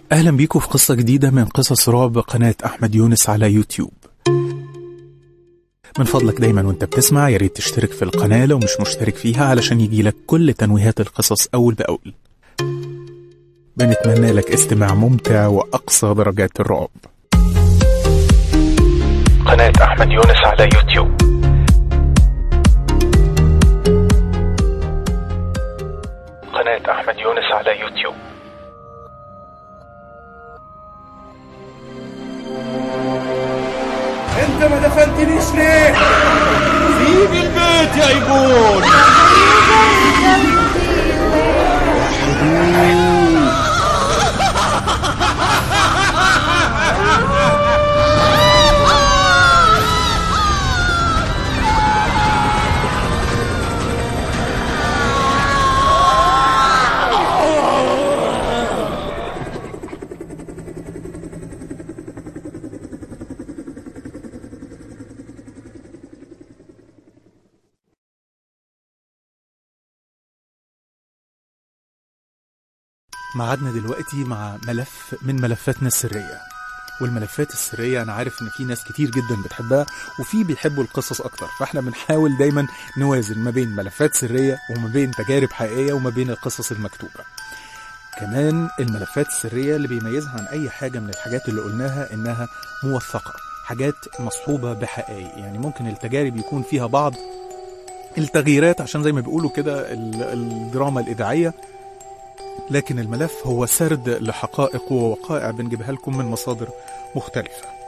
أهلا بيكم في قصة جديدة من قصص رعب قناة أحمد يونس على يوتيوب من فضلك دايما وانت بتسمع يا ريت تشترك في القناة لو مش مشترك فيها علشان يجيلك كل تنويهات القصص أول بأول بنتمنى لك استماع ممتع وأقصى درجات الرعب قناة أحمد يونس على يوتيوب قناة أحمد يونس على يوتيوب انت ما دفنتنيش ليه؟ سيب البيت يا ايبون معادنا دلوقتي مع ملف من ملفاتنا السرية والملفات السرية أنا عارف إن في ناس كتير جدا بتحبها وفي بيحبوا القصص أكتر فإحنا بنحاول دايما نوازن ما بين ملفات سرية وما بين تجارب حقيقية وما بين القصص المكتوبة كمان الملفات السرية اللي بيميزها عن أي حاجة من الحاجات اللي قلناها إنها موثقة حاجات مصحوبة بحقائق يعني ممكن التجارب يكون فيها بعض التغييرات عشان زي ما بيقولوا كده ال- الدراما الإذاعية لكن الملف هو سرد لحقائق ووقائع بنجيبها لكم من مصادر مختلفة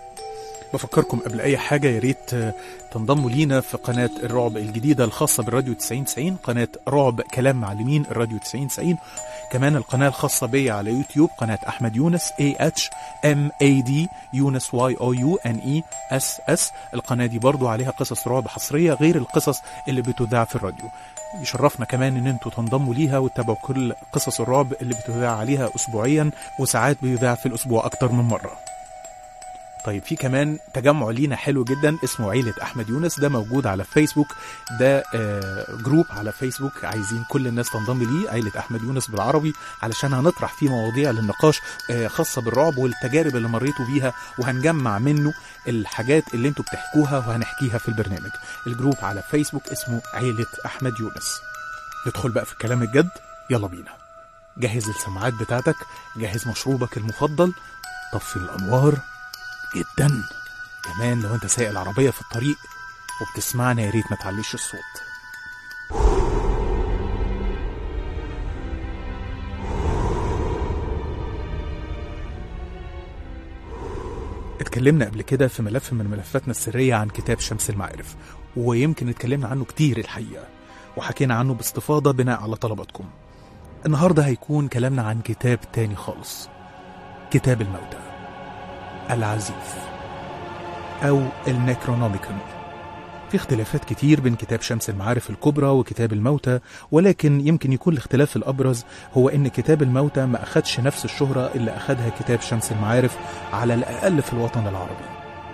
بفكركم قبل أي حاجة يا ريت آه، تنضموا لينا في قناة الرعب الجديدة الخاصة بالراديو 9090 قناة رعب كلام معلمين الراديو 9090 كمان القناة الخاصة بي على يوتيوب قناة أحمد يونس A H M A D يونس Y O U N E S S القناة دي برضو عليها قصص رعب حصرية غير القصص اللي بتذاع في الراديو يشرفنا كمان ان انتوا تنضموا ليها وتتابعوا كل قصص الرعب اللي بتذاع عليها اسبوعيا وساعات بيذاع في الاسبوع اكتر من مره طيب في كمان تجمع لينا حلو جدا اسمه عيلة أحمد يونس ده موجود على فيسبوك ده آه جروب على فيسبوك عايزين كل الناس تنضم ليه عيلة أحمد يونس بالعربي علشان هنطرح فيه مواضيع للنقاش آه خاصة بالرعب والتجارب اللي مريتوا بيها وهنجمع منه الحاجات اللي انتوا بتحكوها وهنحكيها في البرنامج الجروب على فيسبوك اسمه عيلة أحمد يونس ندخل بقى في الكلام الجد يلا بينا جهز السماعات بتاعتك جهز مشروبك المفضل طفي الأنوار جدا كمان لو انت سايق العربية في الطريق وبتسمعنا يا ريت ما تعليش الصوت اتكلمنا قبل كده في ملف من ملفاتنا السرية عن كتاب شمس المعارف ويمكن اتكلمنا عنه كتير الحقيقة وحكينا عنه باستفاضة بناء على طلباتكم النهاردة هيكون كلامنا عن كتاب تاني خالص كتاب الموتى العزيف أو النكرونوميكون في اختلافات كتير بين كتاب شمس المعارف الكبرى وكتاب الموتى ولكن يمكن يكون الاختلاف الأبرز هو إن كتاب الموتى ما أخدش نفس الشهرة اللي أخدها كتاب شمس المعارف على الأقل في الوطن العربي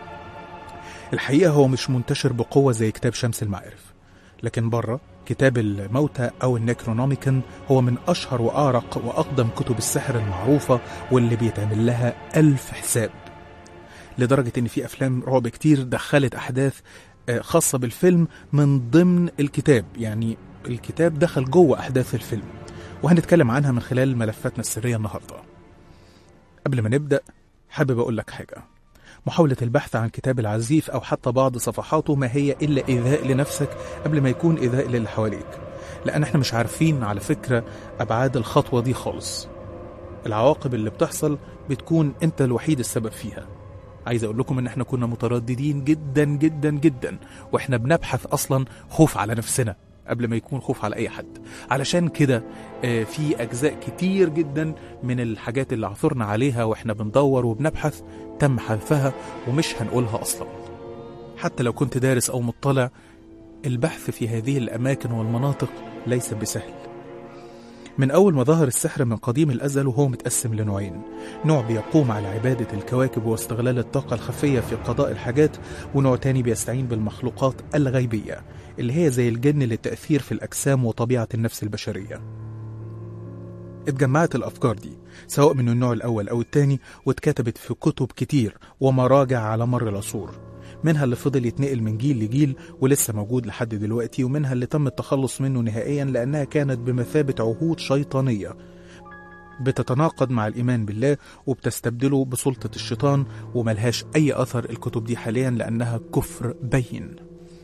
الحقيقة هو مش منتشر بقوة زي كتاب شمس المعارف لكن بره كتاب الموتى أو النكرونوميكون هو من أشهر وأعرق وأقدم كتب السحر المعروفة واللي بيتعمل لها ألف حساب لدرجة إن في أفلام رعب كتير دخلت أحداث آه، خاصة بالفيلم من ضمن الكتاب يعني الكتاب دخل جوه أحداث الفيلم وهنتكلم عنها من خلال ملفاتنا السرية النهاردة قبل ما نبدأ حابب أقول لك حاجة محاولة البحث عن كتاب العزيف أو حتى بعض صفحاته ما هي إلا إيذاء لنفسك قبل ما يكون إيذاء للي حواليك لأن احنا مش عارفين على فكرة أبعاد الخطوة دي خالص العواقب اللي بتحصل بتكون أنت الوحيد السبب فيها عايز اقول لكم ان احنا كنا مترددين جدا جدا جدا واحنا بنبحث اصلا خوف على نفسنا قبل ما يكون خوف على اي حد علشان كده آه، في اجزاء كتير جدا من الحاجات اللي عثرنا عليها واحنا بندور وبنبحث تم حذفها ومش هنقولها اصلا حتى لو كنت دارس او مطلع البحث في هذه الاماكن والمناطق ليس بسهل من أول ما ظهر السحر من قديم الأزل وهو متقسم لنوعين نوع بيقوم على عبادة الكواكب واستغلال الطاقة الخفية في قضاء الحاجات ونوع تاني بيستعين بالمخلوقات الغيبية اللي هي زي الجن للتأثير في الأجسام وطبيعة النفس البشرية اتجمعت الأفكار دي سواء من النوع الأول أو التاني واتكتبت في كتب كتير ومراجع على مر العصور منها اللي فضل يتنقل من جيل لجيل ولسه موجود لحد دلوقتي ومنها اللي تم التخلص منه نهائيا لأنها كانت بمثابة عهود شيطانية بتتناقض مع الإيمان بالله وبتستبدله بسلطة الشيطان وملهاش أي أثر الكتب دي حاليا لأنها كفر بين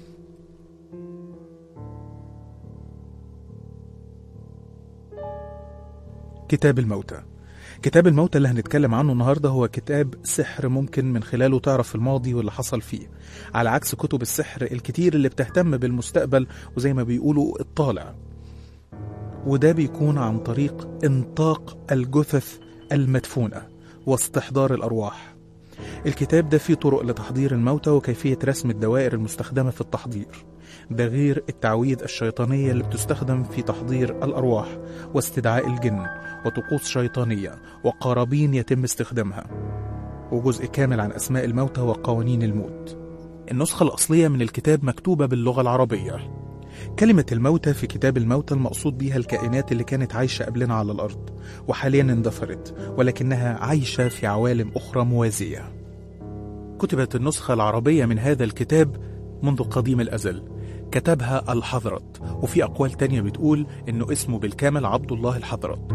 كتاب الموتى كتاب الموتى اللي هنتكلم عنه النهاردة هو كتاب سحر ممكن من خلاله تعرف الماضي واللي حصل فيه على عكس كتب السحر الكتير اللي بتهتم بالمستقبل وزي ما بيقولوا الطالع وده بيكون عن طريق انطاق الجثث المدفونة واستحضار الأرواح الكتاب ده فيه طرق لتحضير الموتى وكيفية رسم الدوائر المستخدمة في التحضير ده غير التعويذ الشيطانية اللي بتستخدم في تحضير الأرواح واستدعاء الجن وطقوس شيطانية وقرابين يتم استخدامها وجزء كامل عن أسماء الموتى وقوانين الموت النسخة الأصلية من الكتاب مكتوبة باللغة العربية كلمة الموتى في كتاب الموتى المقصود بيها الكائنات اللي كانت عايشة قبلنا على الأرض وحاليا اندثرت ولكنها عايشة في عوالم أخرى موازية كتبت النسخة العربية من هذا الكتاب منذ قديم الأزل كتبها الحضرت وفي أقوال تانية بتقول إنه اسمه بالكامل عبد الله الحضرت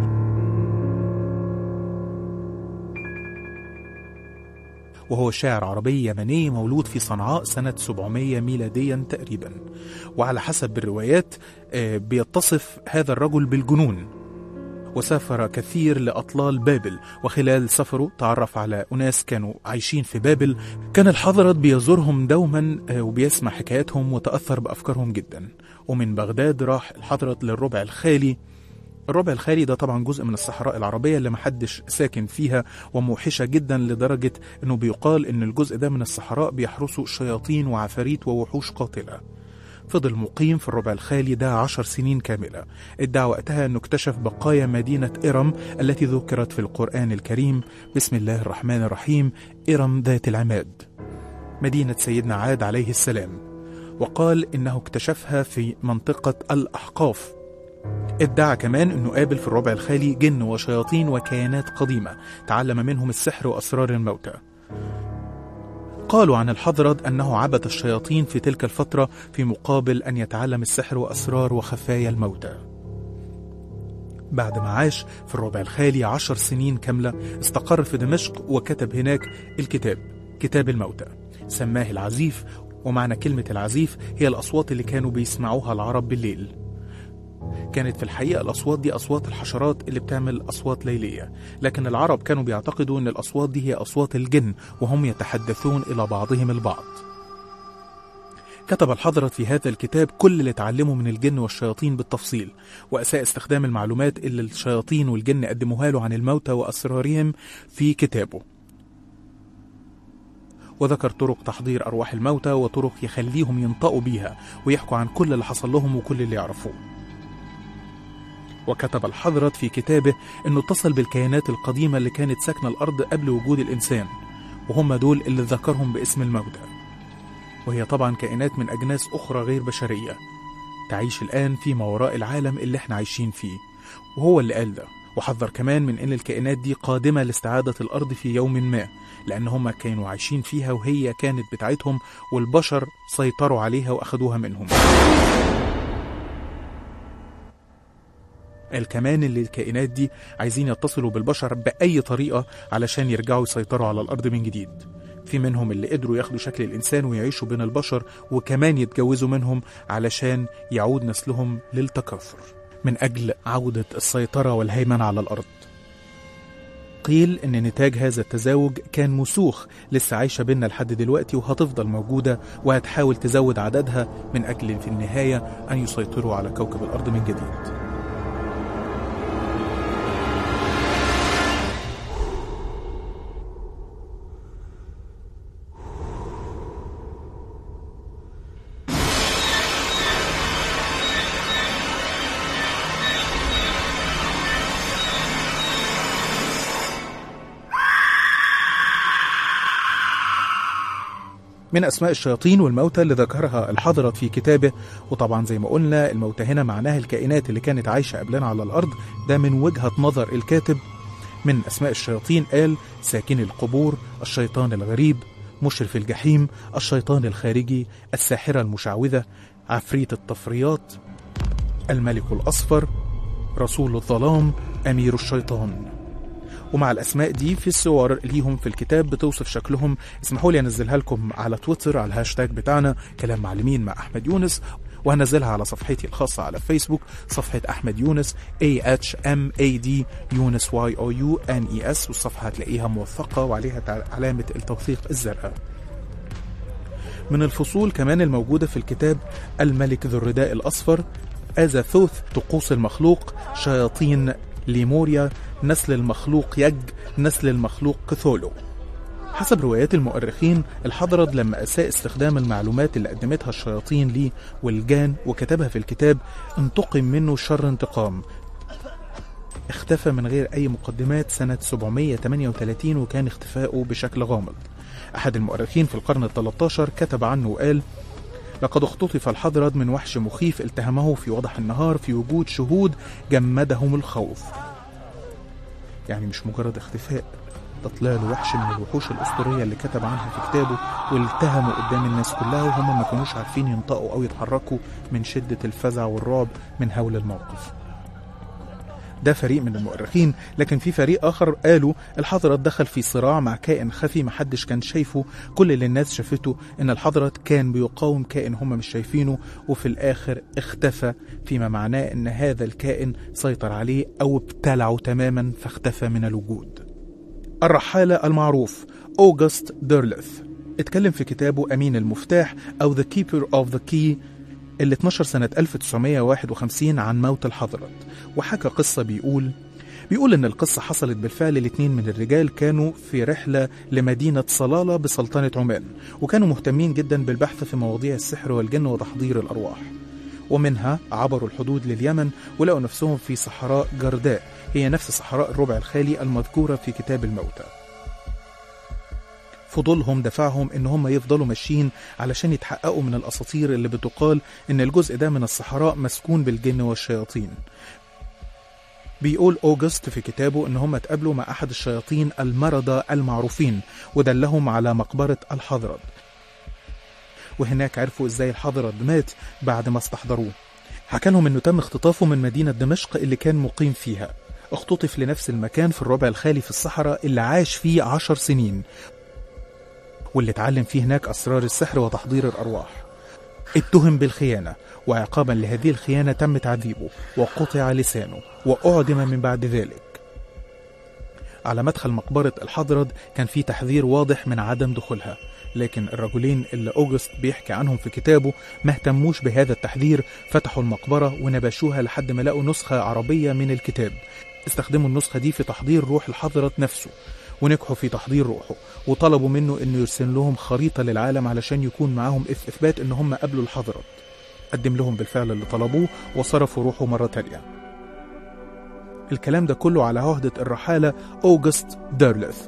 وهو شاعر عربي يمني مولود في صنعاء سنة 700 ميلاديا تقريبا وعلى حسب الروايات آه، بيتصف هذا الرجل بالجنون وسافر كثير لأطلال بابل وخلال سفره تعرف على أناس كانوا عايشين في بابل كان الحضرت بيزورهم دوما آه، وبيسمع حكاياتهم وتأثر بأفكارهم جدا ومن بغداد راح الحضرت للربع الخالي الربع الخالي ده طبعا جزء من الصحراء العربية اللي محدش ساكن فيها وموحشة جدا لدرجة انه بيقال ان الجزء ده من الصحراء بيحرسه شياطين وعفاريت ووحوش قاتلة فضل مقيم في الربع الخالي ده عشر سنين كاملة ادعى وقتها انه اكتشف بقايا مدينة إرم التي ذكرت في القرآن الكريم بسم الله الرحمن الرحيم إرم ذات العماد مدينة سيدنا عاد عليه السلام وقال إنه اكتشفها في منطقة الأحقاف ادعى كمان انه قابل في الربع الخالي جن وشياطين وكيانات قديمة تعلم منهم السحر وأسرار الموتى قالوا عن الحضرد أنه عبد الشياطين في تلك الفترة في مقابل أن يتعلم السحر وأسرار وخفايا الموتى بعد ما عاش في الربع الخالي عشر سنين كاملة استقر في دمشق وكتب هناك الكتاب كتاب الموتى سماه العزيف ومعنى كلمة العزيف هي الأصوات اللي كانوا بيسمعوها العرب بالليل كانت في الحقيقة الأصوات دي أصوات الحشرات اللي بتعمل أصوات ليلية لكن العرب كانوا بيعتقدوا أن الأصوات دي هي أصوات الجن وهم يتحدثون إلى بعضهم البعض كتب الحضرة في هذا الكتاب كل اللي اتعلمه من الجن والشياطين بالتفصيل وأساء استخدام المعلومات اللي الشياطين والجن قدموها له عن الموتى وأسرارهم في كتابه وذكر طرق تحضير أرواح الموتى وطرق يخليهم ينطقوا بيها ويحكوا عن كل اللي حصل لهم وكل اللي يعرفوه وكتب الحضرت في كتابه انه اتصل بالكيانات القديمة اللي كانت ساكنة الأرض قبل وجود الإنسان وهم دول اللي ذكرهم باسم الموتى وهي طبعا كائنات من أجناس أخرى غير بشرية تعيش الآن في ما وراء العالم اللي احنا عايشين فيه وهو اللي قال ده وحذر كمان من ان الكائنات دي قادمة لاستعادة الأرض في يوم ما لأن هم كانوا عايشين فيها وهي كانت بتاعتهم والبشر سيطروا عليها وأخدوها منهم قال كمان اللي الكائنات دي عايزين يتصلوا بالبشر بأي طريقة علشان يرجعوا يسيطروا على الأرض من جديد في منهم اللي قدروا ياخدوا شكل الإنسان ويعيشوا بين البشر وكمان يتجوزوا منهم علشان يعود نسلهم للتكاثر من أجل عودة السيطرة والهيمنة على الأرض قيل إن نتاج هذا التزاوج كان مسوخ لسه عايشة بينا لحد دلوقتي وهتفضل موجودة وهتحاول تزود عددها من أجل في النهاية أن يسيطروا على كوكب الأرض من جديد من أسماء الشياطين والموتى اللي ذكرها الحضرت في كتابه وطبعا زي ما قلنا الموتى هنا معناها الكائنات اللي كانت عايشة قبلنا على الأرض ده من وجهة نظر الكاتب من أسماء الشياطين قال ساكن القبور الشيطان الغريب مشرف الجحيم الشيطان الخارجي الساحرة المشعوذة عفريت الطفريات الملك الأصفر رسول الظلام أمير الشيطان ومع الأسماء دي في الصور ليهم في الكتاب بتوصف شكلهم اسمحوا لي أنزلها لكم على تويتر على الهاشتاج بتاعنا كلام معلمين مع أحمد يونس وهنزلها على صفحتي الخاصة على فيسبوك صفحة أحمد يونس A H M A D يونس Y O U N E S والصفحة هتلاقيها موثقة وعليها تع- علامة التوثيق الزرقاء من الفصول كمان الموجودة في الكتاب الملك ذو الرداء الأصفر أزاثوث طقوس المخلوق شياطين ليموريا نسل المخلوق يج نسل المخلوق كثولو حسب روايات المؤرخين الحضرد لما أساء استخدام المعلومات اللي قدمتها الشياطين ليه والجان وكتبها في الكتاب انتقم منه شر انتقام اختفى من غير أي مقدمات سنة 738 وكان اختفاؤه بشكل غامض أحد المؤرخين في القرن الثلاثة كتب عنه وقال لقد اختطف الحضرد من وحش مخيف التهمه في وضح النهار في وجود شهود جمدهم الخوف يعني مش مجرد اختفاء ده طلع له وحش من الوحوش الأسطورية اللي كتب عنها في كتابه والتهموا قدام الناس كلها وهم ما كانوش عارفين ينطقوا أو يتحركوا من شدة الفزع والرعب من هول الموقف ده فريق من المؤرخين لكن في فريق آخر قالوا الحضرت دخل في صراع مع كائن خفي محدش كان شايفه كل اللي الناس شافته إن الحضرت كان بيقاوم كائن هم مش شايفينه وفي الآخر اختفى فيما معناه إن هذا الكائن سيطر عليه أو ابتلعه تماما فاختفى من الوجود الرحالة المعروف أوغست ديرلث اتكلم في كتابه أمين المفتاح أو The Keeper of the Key اللي 12 سنة 1951 عن موت الحضرت وحكى قصة بيقول بيقول إن القصة حصلت بالفعل لاتنين من الرجال كانوا في رحلة لمدينة صلالة بسلطنة عمان وكانوا مهتمين جدا بالبحث في مواضيع السحر والجن وتحضير الأرواح ومنها عبروا الحدود لليمن ولقوا نفسهم في صحراء جرداء هي نفس صحراء الربع الخالي المذكورة في كتاب الموتى فضولهم دفعهم ان هم يفضلوا ماشيين علشان يتحققوا من الاساطير اللي بتقال ان الجزء ده من الصحراء مسكون بالجن والشياطين بيقول أوجست في كتابه إن هم اتقابلوا مع أحد الشياطين المرضى المعروفين ودلهم على مقبرة الحضرد وهناك عرفوا إزاي الحضرد مات بعد ما استحضروه حكى لهم إنه تم اختطافه من مدينة دمشق اللي كان مقيم فيها اختطف لنفس المكان في الربع الخالي في الصحراء اللي عاش فيه عشر سنين واللي اتعلم فيه هناك أسرار السحر وتحضير الأرواح اتهم بالخيانة وعقابا لهذه الخيانة تم تعذيبه وقطع لسانه وأعدم من بعد ذلك على مدخل مقبرة الحضرد كان في تحذير واضح من عدم دخولها لكن الرجلين اللي أوجست بيحكي عنهم في كتابه ما اهتموش بهذا التحذير فتحوا المقبرة ونبشوها لحد ما لقوا نسخة عربية من الكتاب استخدموا النسخة دي في تحضير روح الحضرت نفسه ونجحوا في تحضير روحه وطلبوا منه انه يرسل لهم خريطة للعالم علشان يكون معاهم إث- اثبات ان هم قابلوا الحضرت قدم لهم بالفعل اللي طلبوه وصرفوا روحه مرة تانية الكلام ده كله على عهدة الرحالة أوغست ديرلث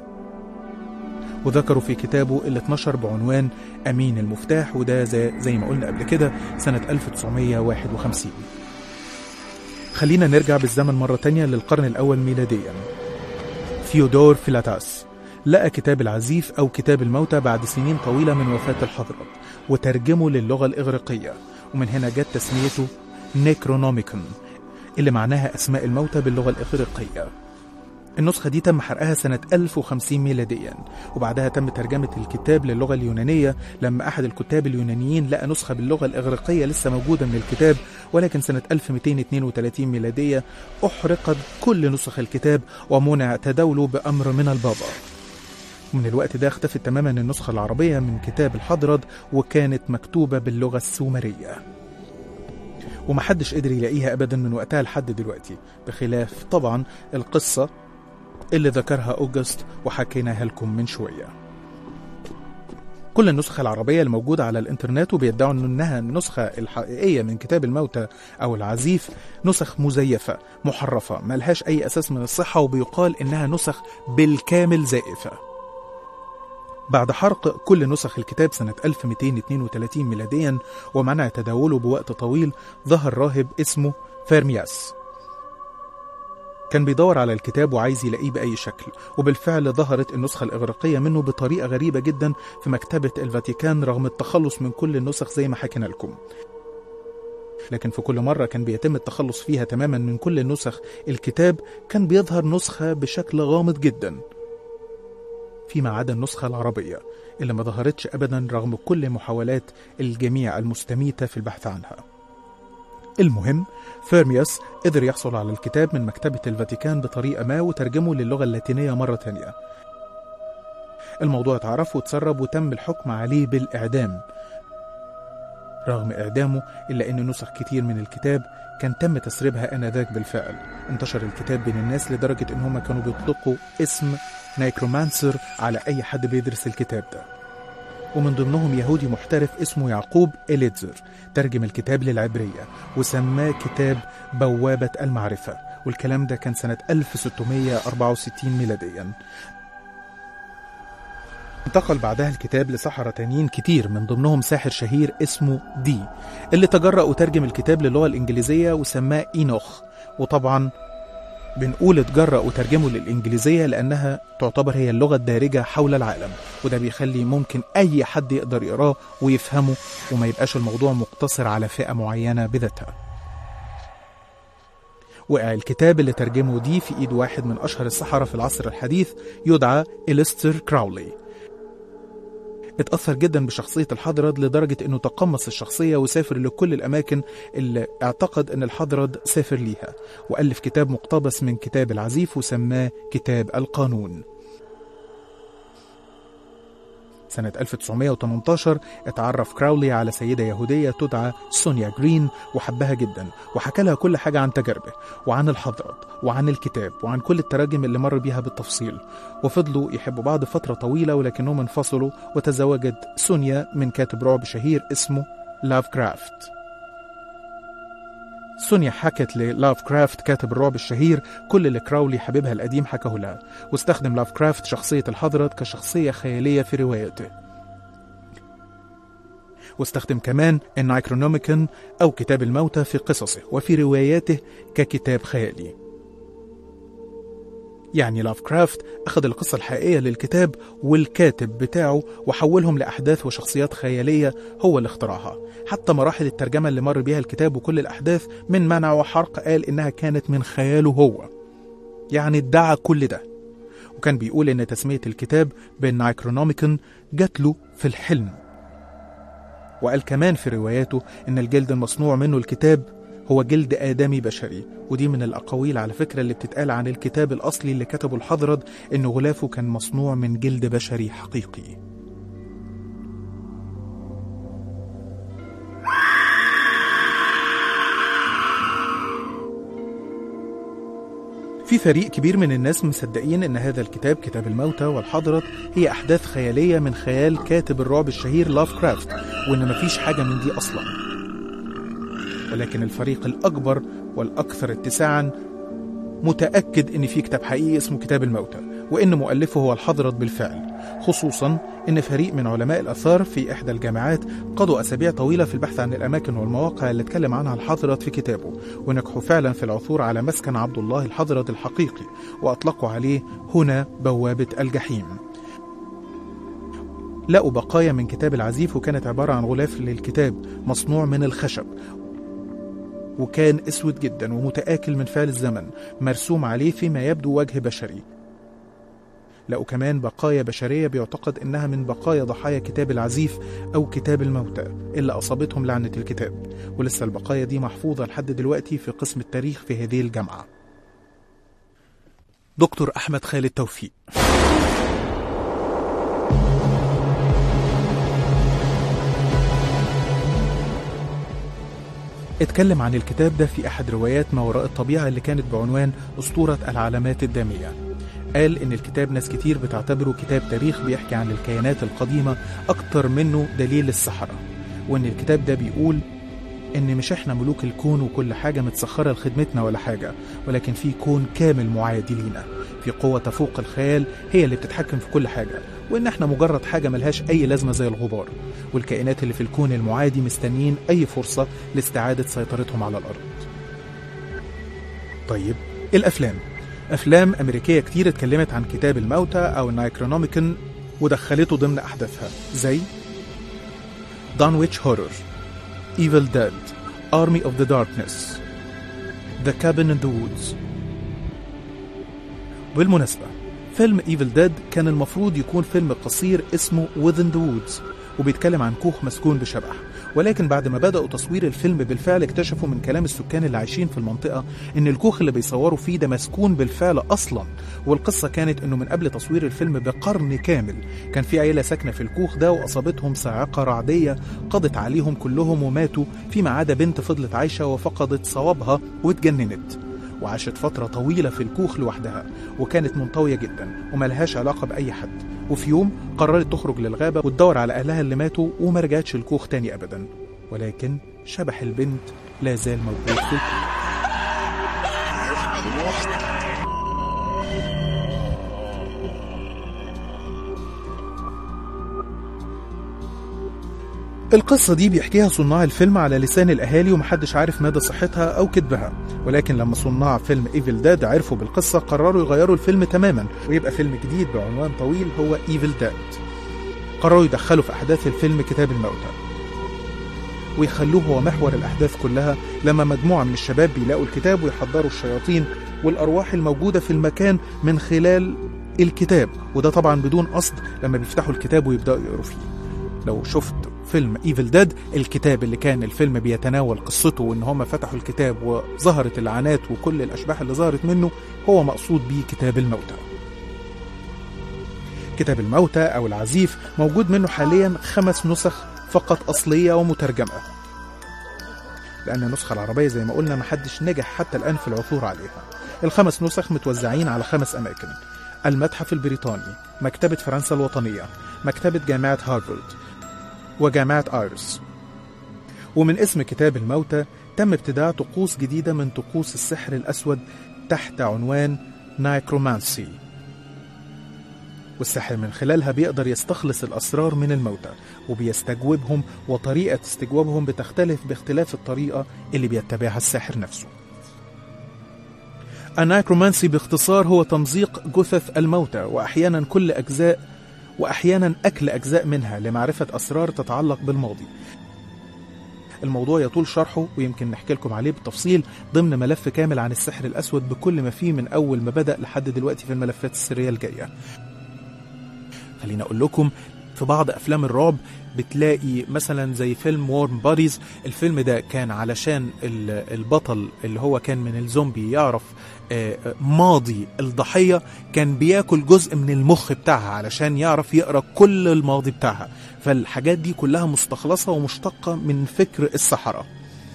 وذكروا في كتابه اللي اتنشر بعنوان أمين المفتاح وده زي, زي ما قلنا قبل كده سنة 1951 خلينا نرجع بالزمن مرة تانية للقرن الأول ميلاديا ثيودور فيلاتاس لقى كتاب العزيف أو كتاب الموتى بعد سنين طويلة من وفاة الحضرة وترجمه للغة الإغريقية ومن هنا جت تسميته نيكرونوميكون اللي معناها أسماء الموتى باللغة الإغريقية النسخة دي تم حرقها سنة 1050 ميلاديا وبعدها تم ترجمة الكتاب للغة اليونانية لما أحد الكتاب اليونانيين لقى نسخة باللغة الإغريقية لسه موجودة من الكتاب ولكن سنة 1232 ميلادية أحرقت كل نسخ الكتاب ومنع تداوله بأمر من البابا من الوقت ده اختفت تماما النسخة العربية من كتاب الحضرد وكانت مكتوبة باللغة السومرية ومحدش قدر يلاقيها أبدا من وقتها لحد دلوقتي بخلاف طبعا القصة اللي ذكرها أوجست وحكيناها لكم من شوية كل النسخ العربية الموجودة على الإنترنت وبيدعوا أنها النسخة الحقيقية من كتاب الموتى أو العزيف نسخ مزيفة محرفة ملهاش أي أساس من الصحة وبيقال إنها نسخ بالكامل زائفة بعد حرق كل نسخ الكتاب سنة 1232 ميلاديا ومنع تداوله بوقت طويل ظهر راهب اسمه فيرمياس كان بيدور على الكتاب وعايز يلاقيه بأي شكل وبالفعل ظهرت النسخة الإغريقية منه بطريقة غريبة جدا في مكتبة الفاتيكان رغم التخلص من كل النسخ زي ما حكينا لكم لكن في كل مرة كان بيتم التخلص فيها تماما من كل نسخ الكتاب كان بيظهر نسخة بشكل غامض جدا فيما عدا النسخة العربية اللي ما ظهرتش أبدا رغم كل محاولات الجميع المستميتة في البحث عنها المهم فيرميوس قدر يحصل على الكتاب من مكتبة الفاتيكان بطريقة ما وترجمه للغة اللاتينية مرة تانية الموضوع اتعرف واتسرب وتم الحكم عليه بالإعدام رغم إعدامه إلا أن نسخ كتير من الكتاب كان تم تسريبها آنذاك بالفعل انتشر الكتاب بين الناس لدرجة إن هم كانوا بيطلقوا اسم نايكرومانسر على أي حد بيدرس الكتاب ده ومن ضمنهم يهودي محترف اسمه يعقوب إليتزر ترجم الكتاب للعبرية وسماه كتاب بوابة المعرفة والكلام ده كان سنة 1664 ميلاديا انتقل بعدها الكتاب لسحرة تانيين كتير من ضمنهم ساحر شهير اسمه دي اللي تجرأ وترجم الكتاب للغة الإنجليزية وسماه إينوخ وطبعا بنقول اتجرأ وترجمه للإنجليزية لأنها تعتبر هي اللغة الدارجة حول العالم وده بيخلي ممكن أي حد يقدر يقراه ويفهمه وما يبقاش الموضوع مقتصر على فئة معينة بذاتها وقع الكتاب اللي ترجمه دي في إيد واحد من أشهر السحرة في العصر الحديث يدعى إليستر كراولي اتأثر جدا بشخصية الحضرد لدرجة انه تقمص الشخصية وسافر لكل الأماكن اللي اعتقد ان الحضرد سافر ليها وألف كتاب مقتبس من كتاب العزيف وسماه كتاب القانون سنة 1918 اتعرف كراولي على سيدة يهودية تدعى سونيا جرين وحبها جدا وحكى لها كل حاجة عن تجاربه وعن الحضرات وعن الكتاب وعن كل التراجم اللي مر بيها بالتفصيل وفضلوا يحبوا بعض فترة طويلة ولكنهم انفصلوا وتزوجت سونيا من كاتب رعب شهير اسمه لاف كرافت سونيا حكت للاف كرافت كاتب الرعب الشهير كل اللي كراولي حبيبها القديم حكاه لها واستخدم لاف كرافت شخصية الحضرت كشخصية خيالية في روايته واستخدم كمان النايكرونوميكون أو كتاب الموتى في قصصه وفي رواياته ككتاب خيالي يعني لاف كرافت أخذ القصة الحقيقية للكتاب والكاتب بتاعه وحولهم لأحداث وشخصيات خيالية هو اللي اخترعها حتى مراحل الترجمة اللي مر بيها الكتاب وكل الأحداث من منع وحرق قال إنها كانت من خياله هو يعني ادعى كل ده وكان بيقول إن تسمية الكتاب بالنايكرونوميكون جات له في الحلم وقال كمان في رواياته إن الجلد المصنوع منه الكتاب هو جلد آدمي بشري ودي من الأقاويل على فكرة اللي بتتقال عن الكتاب الأصلي اللي كتبه الحضرد إن غلافه كان مصنوع من جلد بشري حقيقي في فريق كبير من الناس مصدقين ان هذا الكتاب كتاب الموتى والحضرة هي احداث خيالية من خيال كاتب الرعب الشهير لاف كرافت وان مفيش حاجة من دي اصلا ولكن الفريق الاكبر والاكثر اتساعا متأكد ان في كتاب حقيقي اسمه كتاب الموتى وان مؤلفه هو الحضرة بالفعل خصوصا ان فريق من علماء الاثار في احدى الجامعات قضوا اسابيع طويله في البحث عن الاماكن والمواقع اللي اتكلم عنها الحضرة في كتابه ونجحوا فعلا في العثور على مسكن عبد الله الحضرة الحقيقي واطلقوا عليه هنا بوابه الجحيم لقوا بقايا من كتاب العزيف وكانت عباره عن غلاف للكتاب مصنوع من الخشب وكان اسود جدا ومتآكل من فعل الزمن مرسوم عليه فيما يبدو وجه بشري لقوا كمان بقايا بشرية بيعتقد إنها من بقايا ضحايا كتاب العزيف أو كتاب الموتى اللي أصابتهم لعنة الكتاب ولسه البقايا دي محفوظة لحد دلوقتي في قسم التاريخ في هذه الجامعة دكتور أحمد خالد توفيق اتكلم عن الكتاب ده في أحد روايات ما وراء الطبيعة اللي كانت بعنوان أسطورة العلامات الدامية قال إن الكتاب ناس كتير بتعتبره كتاب تاريخ بيحكي عن الكيانات القديمة أكتر منه دليل السحرة وإن الكتاب ده بيقول إن مش إحنا ملوك الكون وكل حاجة متسخرة لخدمتنا ولا حاجة ولكن في كون كامل معادي لينا في قوة تفوق الخيال هي اللي بتتحكم في كل حاجة وإن إحنا مجرد حاجة ملهاش أي لازمة زي الغبار والكائنات اللي في الكون المعادي مستنيين أي فرصة لاستعادة سيطرتهم على الأرض طيب الأفلام أفلام أمريكية كتير اتكلمت عن كتاب الموتى أو النايكرونوميكون ودخلته ضمن أحداثها زي دان ويتش هورر Evil Dead Army of the Darkness The Cabin in the Woods بالمناسبة فيلم Evil Dead كان المفروض يكون فيلم قصير اسمه Within the Woods وبيتكلم عن كوخ مسكون بشبح ولكن بعد ما بدأوا تصوير الفيلم بالفعل اكتشفوا من كلام السكان اللي عايشين في المنطقة ان الكوخ اللي بيصوروا فيه ده مسكون بالفعل اصلا والقصة كانت انه من قبل تصوير الفيلم بقرن كامل كان في عيلة ساكنة في الكوخ ده واصابتهم صاعقة رعدية قضت عليهم كلهم وماتوا فيما عدا بنت فضلت عايشة وفقدت صوابها واتجننت وعاشت فترة طويلة في الكوخ لوحدها وكانت منطوية جدا وملهاش علاقة بأي حد وفي يوم قررت تخرج للغابة وتدور على أهلها اللي ماتوا وما رجعتش الكوخ تاني أبدا ولكن شبح البنت لا زال موجود في الكوخ القصة دي بيحكيها صناع الفيلم على لسان الأهالي ومحدش عارف مدى صحتها أو كذبها ولكن لما صناع فيلم ايفل داد عرفوا بالقصة قرروا يغيروا الفيلم تماما ويبقى فيلم جديد بعنوان طويل هو ايفل داد قرروا يدخلوا في أحداث الفيلم كتاب الموتى ويخلوه هو محور الأحداث كلها لما مجموعة من الشباب بيلاقوا الكتاب ويحضروا الشياطين والأرواح الموجودة في المكان من خلال الكتاب وده طبعا بدون قصد لما بيفتحوا الكتاب ويبدأوا يقروا فيه لو شفت فيلم ايفل ديد الكتاب اللي كان الفيلم بيتناول قصته وان هم فتحوا الكتاب وظهرت اللعنات وكل الاشباح اللي ظهرت منه هو مقصود بيه كتاب الموتى كتاب الموتى او العزيف موجود منه حاليا خمس نسخ فقط اصليه ومترجمه لان النسخه العربيه زي ما قلنا محدش نجح حتى الان في العثور عليها الخمس نسخ متوزعين على خمس اماكن المتحف البريطاني مكتبه فرنسا الوطنيه مكتبه جامعه هارفارد وجامعة آيرس ومن اسم كتاب الموتى تم ابتداع طقوس جديدة من طقوس السحر الأسود تحت عنوان نايكرومانسي والسحر من خلالها بيقدر يستخلص الأسرار من الموتى وبيستجوبهم وطريقة استجوابهم بتختلف باختلاف الطريقة اللي بيتبعها الساحر نفسه النايكرومانسي باختصار هو تمزيق جثث الموتى وأحيانا كل أجزاء وأحيانا أكل أجزاء منها لمعرفة أسرار تتعلق بالماضي الموضوع يطول شرحه ويمكن نحكي لكم عليه بالتفصيل ضمن ملف كامل عن السحر الأسود بكل ما فيه من أول ما بدأ لحد دلوقتي في الملفات السرية الجاية خليني أقول لكم في بعض أفلام الرعب بتلاقي مثلا زي فيلم وورم بوديز الفيلم ده كان علشان البطل اللي هو كان من الزومبي يعرف ماضي الضحية كان بياكل جزء من المخ بتاعها علشان يعرف يقرأ كل الماضي بتاعها فالحاجات دي كلها مستخلصة ومشتقة من فكر السحرة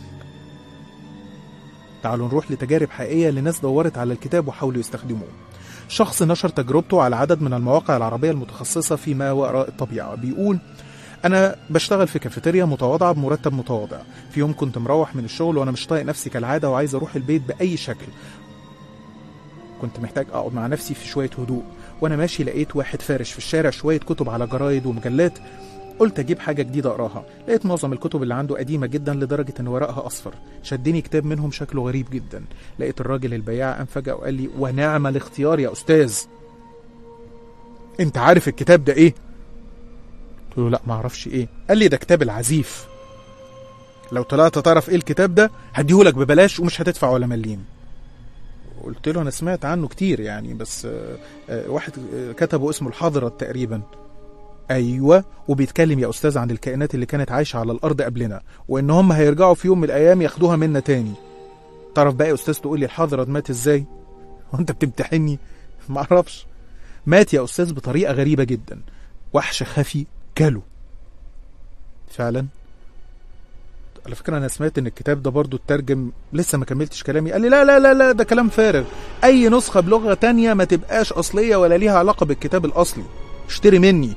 تعالوا نروح لتجارب حقيقية لناس دورت على الكتاب وحاولوا يستخدموه شخص نشر تجربته على عدد من المواقع العربية المتخصصة فيما وراء الطبيعة بيقول أنا بشتغل في كافيتيريا متواضعة بمرتب متواضع في يوم كنت مروح من الشغل وأنا مش طايق نفسي كالعادة وعايز أروح البيت بأي شكل كنت محتاج أقعد مع نفسي في شوية هدوء وأنا ماشي لقيت واحد فارش في الشارع شوية كتب على جرايد ومجلات قلت أجيب حاجة جديدة أقراها لقيت معظم الكتب اللي عنده قديمة جدا لدرجة إن ورقها أصفر شدني كتاب منهم شكله غريب جدا لقيت الراجل البياع قام فجأة وقال لي ونعم الاختيار يا أستاذ أنت عارف الكتاب ده إيه؟ قلت له لا معرفش إيه قال لي ده كتاب العزيف لو طلعت تعرف إيه الكتاب ده هديهولك ببلاش ومش هتدفع ولا مليم قلت له انا سمعت عنه كتير يعني بس واحد كتبه اسمه الحضرة تقريبا ايوه وبيتكلم يا استاذ عن الكائنات اللي كانت عايشه على الارض قبلنا وان هم هيرجعوا في يوم من الايام ياخدوها منا تاني تعرف بقى يا استاذ تقول لي الحضرة مات ازاي وانت بتمتحني ما اعرفش مات يا استاذ بطريقه غريبه جدا وحش خفي كله فعلا على فكره انا سمعت ان الكتاب ده برضو اترجم لسه ما كملتش كلامي قال لي لا لا لا لا ده كلام فارغ اي نسخه بلغه تانية ما تبقاش اصليه ولا ليها علاقه بالكتاب الاصلي اشتري مني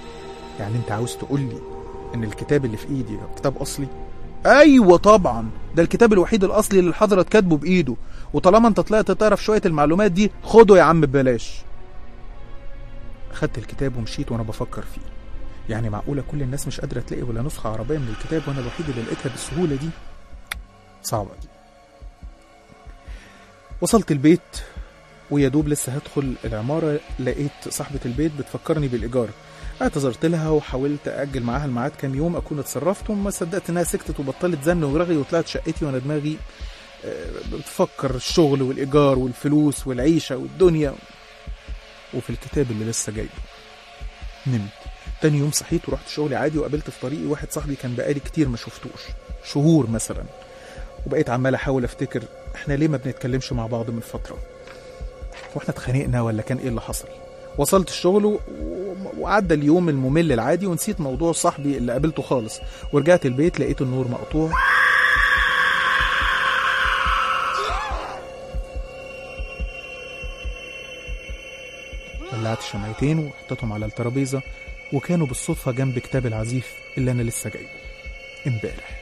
يعني انت عاوز تقول لي ان الكتاب اللي في ايدي ده كتاب اصلي ايوه طبعا ده الكتاب الوحيد الاصلي اللي الحضرة كاتبه بايده وطالما انت طلعت تعرف شويه المعلومات دي خده يا عم ببلاش خدت الكتاب ومشيت وانا بفكر فيه يعني معقوله كل الناس مش قادره تلاقي ولا نسخه عربيه من الكتاب وانا الوحيد اللي لقيتها بالسهوله دي صعبه دي وصلت البيت ويا دوب لسه هدخل العماره لقيت صاحبه البيت بتفكرني بالايجار اعتذرت لها وحاولت اجل معاها الميعاد كام يوم اكون اتصرفت وما صدقت انها سكتت وبطلت زن ورغي وطلعت شقتي وانا دماغي آه، بتفكر الشغل والايجار والفلوس والعيشه والدنيا وفي الكتاب اللي لسه جايبه نمت تاني يوم صحيت ورحت شغلي عادي وقابلت في طريقي واحد صاحبي كان بقالي كتير ما شفتوش شهور مثلا وبقيت عمال احاول افتكر احنا ليه ما بنتكلمش مع بعض من فتره واحنا اتخانقنا ولا كان ايه اللي حصل وصلت الشغل و- و- وعدى اليوم الممل العادي ونسيت موضوع صاحبي اللي قابلته خالص ورجعت البيت لقيت النور مقطوع ولعت شمعتين وحطيتهم على الترابيزة وكانوا بالصدفة جنب كتاب العزيف اللي أنا لسه جايبه امبارح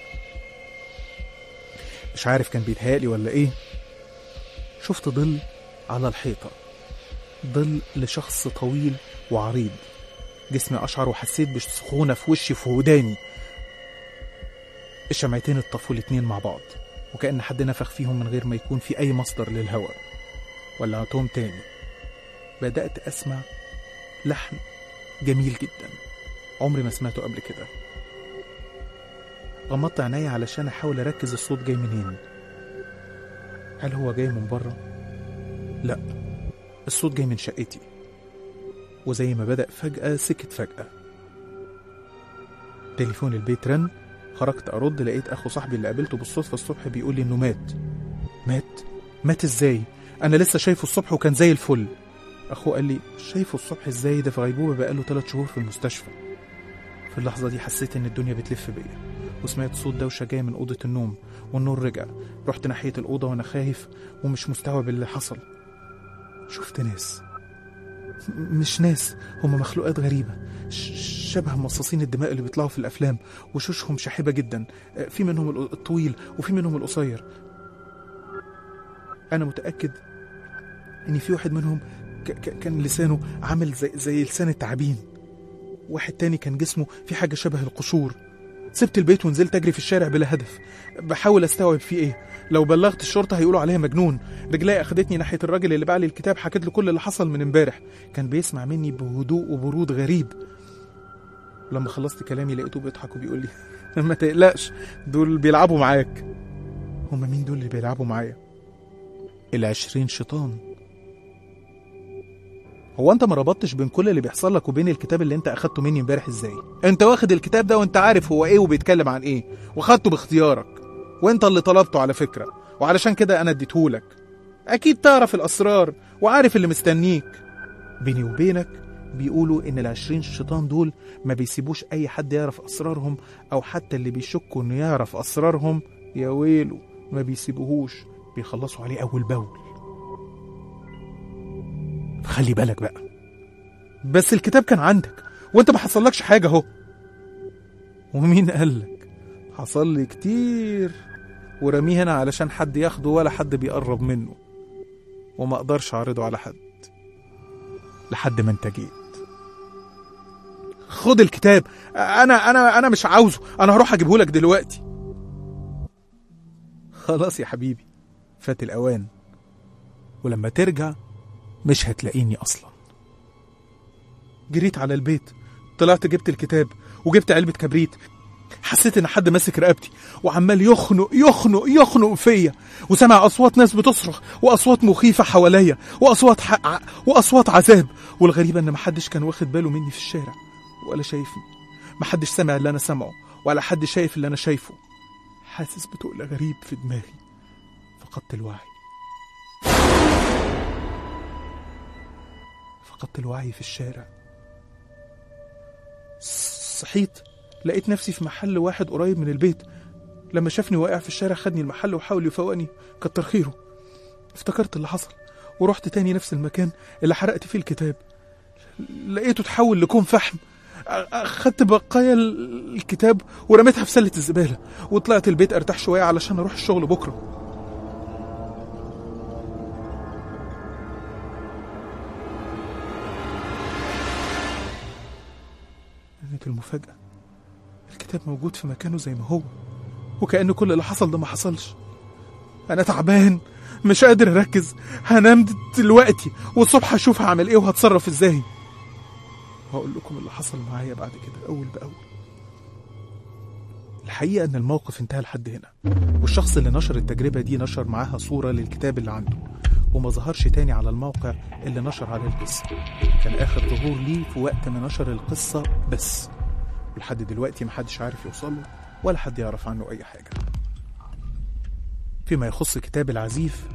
مش عارف كان بيتهيألي ولا إيه شفت ظل على الحيطة ظل لشخص طويل وعريض جسمي أشعر وحسيت بسخونة في وشي في وداني الشمعتين اتطفوا الاتنين مع بعض وكأن حد نفخ فيهم من غير ما يكون في أي مصدر للهواء ولعتهم تاني بدأت أسمع لحن جميل جدا عمري ما سمعته قبل كده غمضت عينيا علشان أحاول أركز الصوت جاي منين هل هو جاي من بره؟ لا الصوت جاي من شقتي وزي ما بدأ فجأة سكت فجأة تليفون البيت رن خرجت أرد لقيت أخو صاحبي اللي قابلته بالصدفة الصبح بيقول لي إنه مات مات؟ مات إزاي؟ أنا لسه شايفه الصبح وكان زي الفل أخوه قال لي شايفه الصبح إزاي ده في غيبوبة بقاله ثلاث شهور في المستشفى في اللحظة دي حسيت إن الدنيا بتلف بيا وسمعت صوت دوشة جاية من أوضة النوم والنور رجع رحت ناحية الأوضة وأنا خايف ومش مستوعب اللي حصل شفت ناس م- مش ناس هم مخلوقات غريبة ش- شبه مصاصين الدماء اللي بيطلعوا في الأفلام وشوشهم شاحبة جدا آه، في منهم ال- الطويل وفي منهم القصير أنا متأكد إن في واحد منهم ك- ك- كان لسانه عامل زي, زي لسان التعابين واحد تاني كان جسمه في حاجة شبه القشور سبت البيت ونزلت أجري في الشارع بلا هدف بحاول أستوعب فيه إيه لو بلغت الشرطة هيقولوا عليا مجنون رجلي أخدتني ناحية الراجل اللي باع لي الكتاب حكيت له كل اللي حصل من امبارح كان بيسمع مني بهدوء وبرود غريب لما خلصت كلامي لقيته بيضحك وبيقول لي ما تقلقش دول بيلعبوا معاك هما مين دول اللي بيلعبوا معايا العشرين شيطان هو انت ما ربطتش بين كل اللي بيحصل لك وبين الكتاب اللي انت اخدته مني امبارح ازاي انت واخد الكتاب ده وانت عارف هو ايه وبيتكلم عن ايه واخدته باختيارك وانت اللي طلبته على فكرة وعلشان كده انا اديتهولك اكيد تعرف الاسرار وعارف اللي مستنيك بيني وبينك بيقولوا ان العشرين شيطان دول ما بيسيبوش اي حد يعرف اسرارهم او حتى اللي بيشكوا انه يعرف اسرارهم يا ويله ما بيسيبوهوش بيخلصوا عليه اول باول خلي بالك بقى بس الكتاب كان عندك وانت ما حصلكش حاجه اهو ومين قالك حصل لي كتير ورميه هنا علشان حد ياخده ولا حد بيقرب منه وما اقدرش اعرضه على حد لحد ما انت جيت خد الكتاب انا انا انا مش عاوزه انا هروح اجيبه لك دلوقتي خلاص يا حبيبي فات الاوان ولما ترجع مش هتلاقيني اصلا جريت على البيت طلعت جبت الكتاب وجبت علبة كبريت حسيت ان حد ماسك رقبتي وعمال يخنق يخنق يخنق فيا وسمع اصوات ناس بتصرخ واصوات مخيفه حواليا واصوات ح... واصوات عذاب والغريبه ان محدش كان واخد باله مني في الشارع ولا شايفني محدش سمع اللي انا سامعه ولا حد شايف اللي انا شايفه حاسس بتقل غريب في دماغي فقدت الوعي فقدت الوعي في الشارع صحيت لقيت نفسي في محل واحد قريب من البيت لما شافني واقع في الشارع خدني المحل وحاول يفوقني كتر خيره افتكرت اللي حصل ورحت تاني نفس المكان اللي حرقت فيه الكتاب لقيته اتحول لكون فحم اخدت بقايا ال- الكتاب ورميتها في سله الزباله وطلعت البيت ارتاح شويه علشان اروح الشغل بكره كانت المفاجاه الكتاب موجود في مكانه زي ما هو وكأن كل اللي حصل ده ما حصلش أنا تعبان مش قادر أركز هنام دلوقتي والصبح هشوف هعمل إيه وهتصرف إزاي هقول لكم اللي حصل معايا بعد كده أول بأول الحقيقة إن الموقف انتهى لحد هنا والشخص اللي نشر التجربة دي نشر معاها صورة للكتاب اللي عنده وما ظهرش تاني على الموقع اللي نشر عليه القصة كان آخر ظهور ليه في وقت ما نشر القصة بس ولحد دلوقتي محدش عارف يوصله ولا حد يعرف عنه أي حاجة فيما يخص كتاب العزيف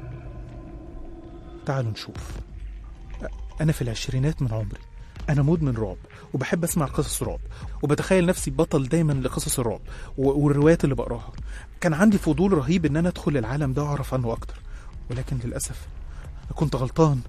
تعالوا نشوف أ- أنا في العشرينات من عمري أنا مدمن رعب وبحب أسمع قصص رعب وبتخيل نفسي بطل دايما لقصص الرعب و- والروايات اللي بقراها كان عندي فضول رهيب إن أنا أدخل العالم ده وأعرف عنه أكتر ولكن للأسف كنت غلطان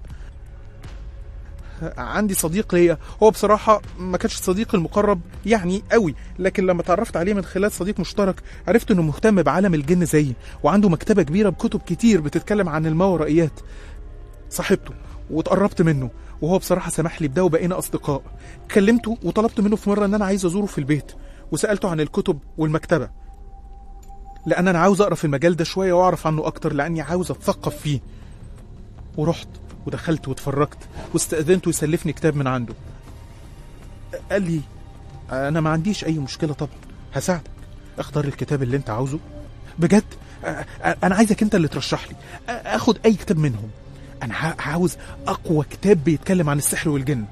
عندي صديق ليا هو بصراحة ما كانش صديقي المقرب يعني قوي لكن لما تعرفت عليه من خلال صديق مشترك عرفت انه مهتم بعالم الجن زيي وعنده مكتبة كبيرة بكتب كتير بتتكلم عن الماورائيات صاحبته واتقربت منه وهو بصراحة سمح لي بده وبقينا أصدقاء كلمته وطلبت منه في مرة إن أنا عايز أزوره في البيت وسألته عن الكتب والمكتبة لأن أنا عاوز أقرأ في المجال ده شوية وأعرف عنه أكتر لأني عاوز أتثقف فيه ورحت ودخلت واتفرجت واستأذنته يسلفني كتاب من عنده قال لي أنا ما عنديش أي مشكلة طبعا هساعدك اختار الكتاب اللي أنت عاوزه بجد أ- أ- أنا عايزك أنت اللي ترشح لي أ- آخد أي كتاب منهم أنا ع- عاوز أقوى كتاب بيتكلم عن السحر والجن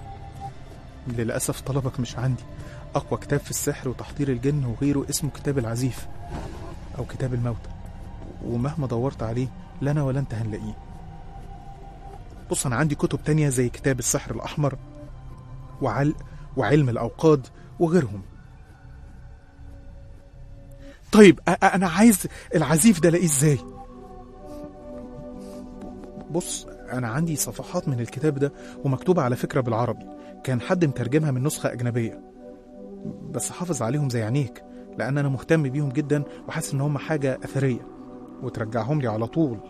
للأسف طلبك مش عندي أقوى كتاب في السحر وتحضير الجن وغيره اسمه كتاب العزيف أو كتاب الموتى ومهما دورت عليه لا أنا ولا أنت هنلاقيه بص أنا عندي كتب تانية زي كتاب السحر الأحمر وعل... وعلم الأوقاد وغيرهم طيب أ- أ- أنا عايز العزيف ده ألاقيه إزاي؟ بص أنا عندي صفحات من الكتاب ده ومكتوبة على فكرة بالعربي كان حد مترجمها من نسخة أجنبية بس حافظ عليهم زي عينيك لأن أنا مهتم بيهم جدا وحاسس إن هم حاجة أثرية وترجعهم لي على طول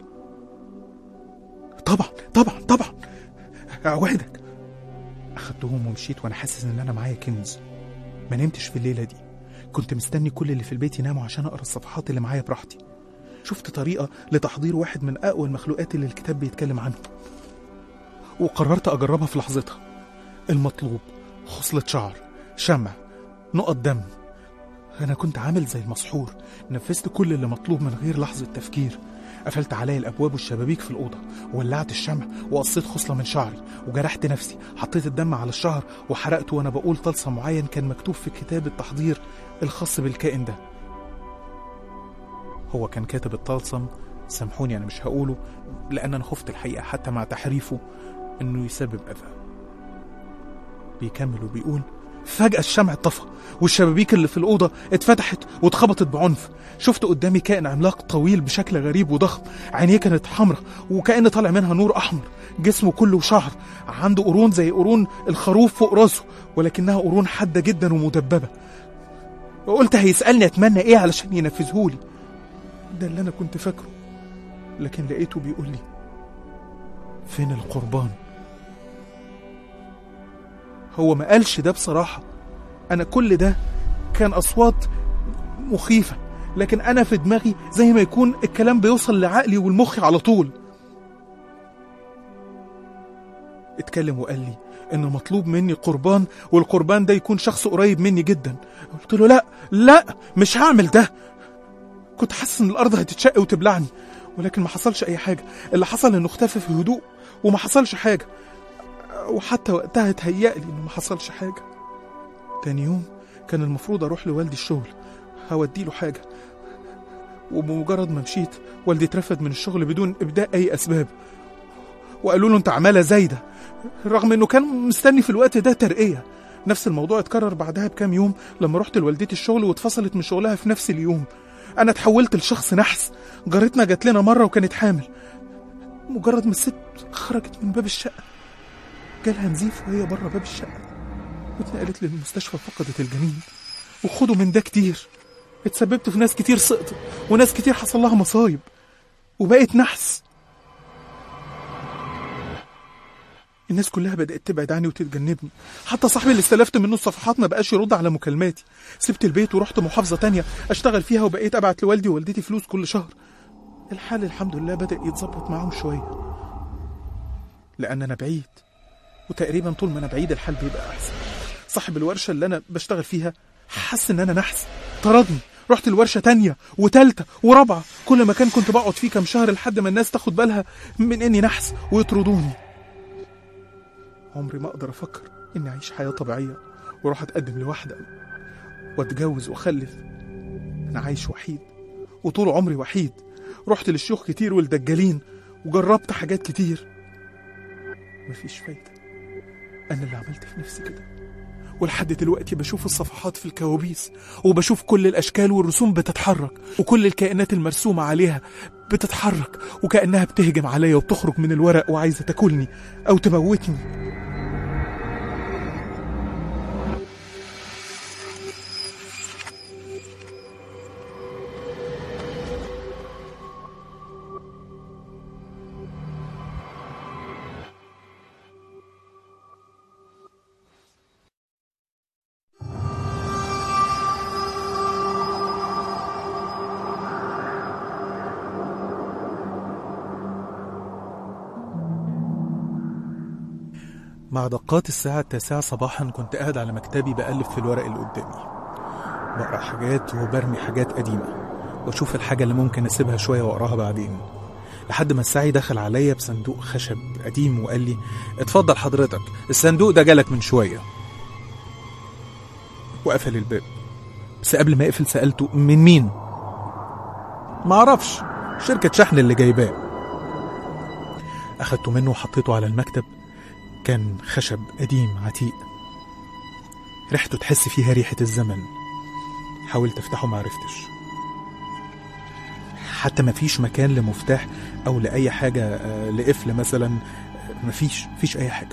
طبعا طبعا طبعا أوعدك أخدتهم ومشيت وأنا حاسس إن أنا معايا كنز ما نمتش في الليلة دي كنت مستني كل اللي في البيت يناموا عشان أقرأ الصفحات اللي معايا براحتي شفت طريقة لتحضير واحد من أقوى المخلوقات اللي الكتاب بيتكلم عنه وقررت أجربها في لحظتها المطلوب خصلة شعر شمع نقط دم أنا كنت عامل زي المسحور نفذت كل اللي مطلوب من غير لحظة تفكير قفلت عليا الأبواب والشبابيك في الأوضة ولعت الشمع وقصيت خصلة من شعري وجرحت نفسي حطيت الدم على الشعر وحرقته وأنا بقول طلسم معين كان مكتوب في كتاب التحضير الخاص بالكائن ده هو كان كاتب الطلسم سامحوني أنا مش هقوله لأن أنا خفت الحقيقة حتى مع تحريفه إنه يسبب أذى بيكمل وبيقول فجأة الشمع اتطفى والشبابيك اللي في الأوضة اتفتحت واتخبطت بعنف شفت قدامي كائن عملاق طويل بشكل غريب وضخم عينيه كانت حمراء وكأن طالع منها نور أحمر جسمه كله شعر عنده قرون زي قرون الخروف فوق راسه ولكنها قرون حادة جدا ومدببة وقلت هيسألني أتمنى إيه علشان ينفذهولي ده اللي أنا كنت فاكره لكن لقيته بيقول لي فين القربان هو ما قالش ده بصراحة أنا كل ده كان أصوات مخيفة لكن أنا في دماغي زي ما يكون الكلام بيوصل لعقلي والمخ على طول اتكلم وقال لي إن مطلوب مني قربان والقربان ده يكون شخص قريب مني جدا قلت له لا لا مش هعمل ده كنت حاسس إن الأرض هتتشق وتبلعني ولكن ما حصلش أي حاجة اللي حصل إنه اختفى في هدوء وما حصلش حاجة وحتى وقتها اتهيألي إنه ما حصلش حاجة تاني يوم كان المفروض أروح لوالدي الشغل هودي له حاجة وبمجرد ما مشيت والدي اترفد من الشغل بدون إبداء أي أسباب وقالوا له أنت عمالة زايدة رغم إنه كان مستني في الوقت ده ترقية نفس الموضوع اتكرر بعدها بكام يوم لما رحت لوالدتي الشغل واتفصلت من شغلها في نفس اليوم أنا اتحولت لشخص نحس جارتنا جات لنا مرة وكانت حامل مجرد ما الست خرجت من باب الشقة جالها نزيف وهي بره باب الشقة واتنقلت للمستشفى فقدت الجنين وخدوا من ده كتير اتسببت في ناس كتير سقطوا وناس كتير حصل لها مصايب وبقيت نحس الناس كلها بدأت تبعد عني وتتجنبني حتى صاحبي اللي استلفت منه الصفحات ما بقاش يرد على مكالماتي سبت البيت ورحت محافظة تانية أشتغل فيها وبقيت أبعت لوالدي ووالدتي فلوس كل شهر الحال الحمد لله بدأ يتظبط معاهم شوية لأن أنا بعيد وتقريبا طول ما أنا بعيد الحال بيبقى أحسن صاحب الورشة اللي أنا بشتغل فيها حس إن أنا نحس طردني رحت الورشة تانية وتالتة ورابعة كل مكان كنت بقعد فيه كام شهر لحد ما الناس تاخد بالها من إني نحس ويطردوني عمري ما أقدر أفكر إني أعيش حياة طبيعية وأروح أتقدم لواحدة وأتجوز وأخلف أنا عايش وحيد وطول عمري وحيد رحت للشيوخ كتير والدجالين وجربت حاجات كتير مفيش فايدة أنا اللي عملت في نفسي كده ولحد دلوقتي بشوف الصفحات في الكوابيس وبشوف كل الأشكال والرسوم بتتحرك وكل الكائنات المرسومة عليها بتتحرك وكأنها بتهجم عليا وبتخرج من الورق وعايزة تاكلني أو تموتني مع دقات الساعة التاسعة صباحا كنت قاعد على مكتبي بقلب في الورق اللي قدامي بقرا حاجات وبرمي حاجات قديمة واشوف الحاجة اللي ممكن اسيبها شوية واقراها بعدين لحد ما الساعي دخل عليا بصندوق خشب قديم وقال لي اتفضل حضرتك الصندوق ده جالك من شوية وقفل الباب بس قبل ما يقفل سألته من مين معرفش شركة شحن اللي جايباه أخدته منه وحطيته على المكتب كان خشب قديم عتيق ريحته تحس فيها ريحة الزمن حاولت افتحه معرفتش حتى مفيش مكان لمفتاح او لأي حاجة آه، لقفل مثلا مفيش مفيش أي حاجة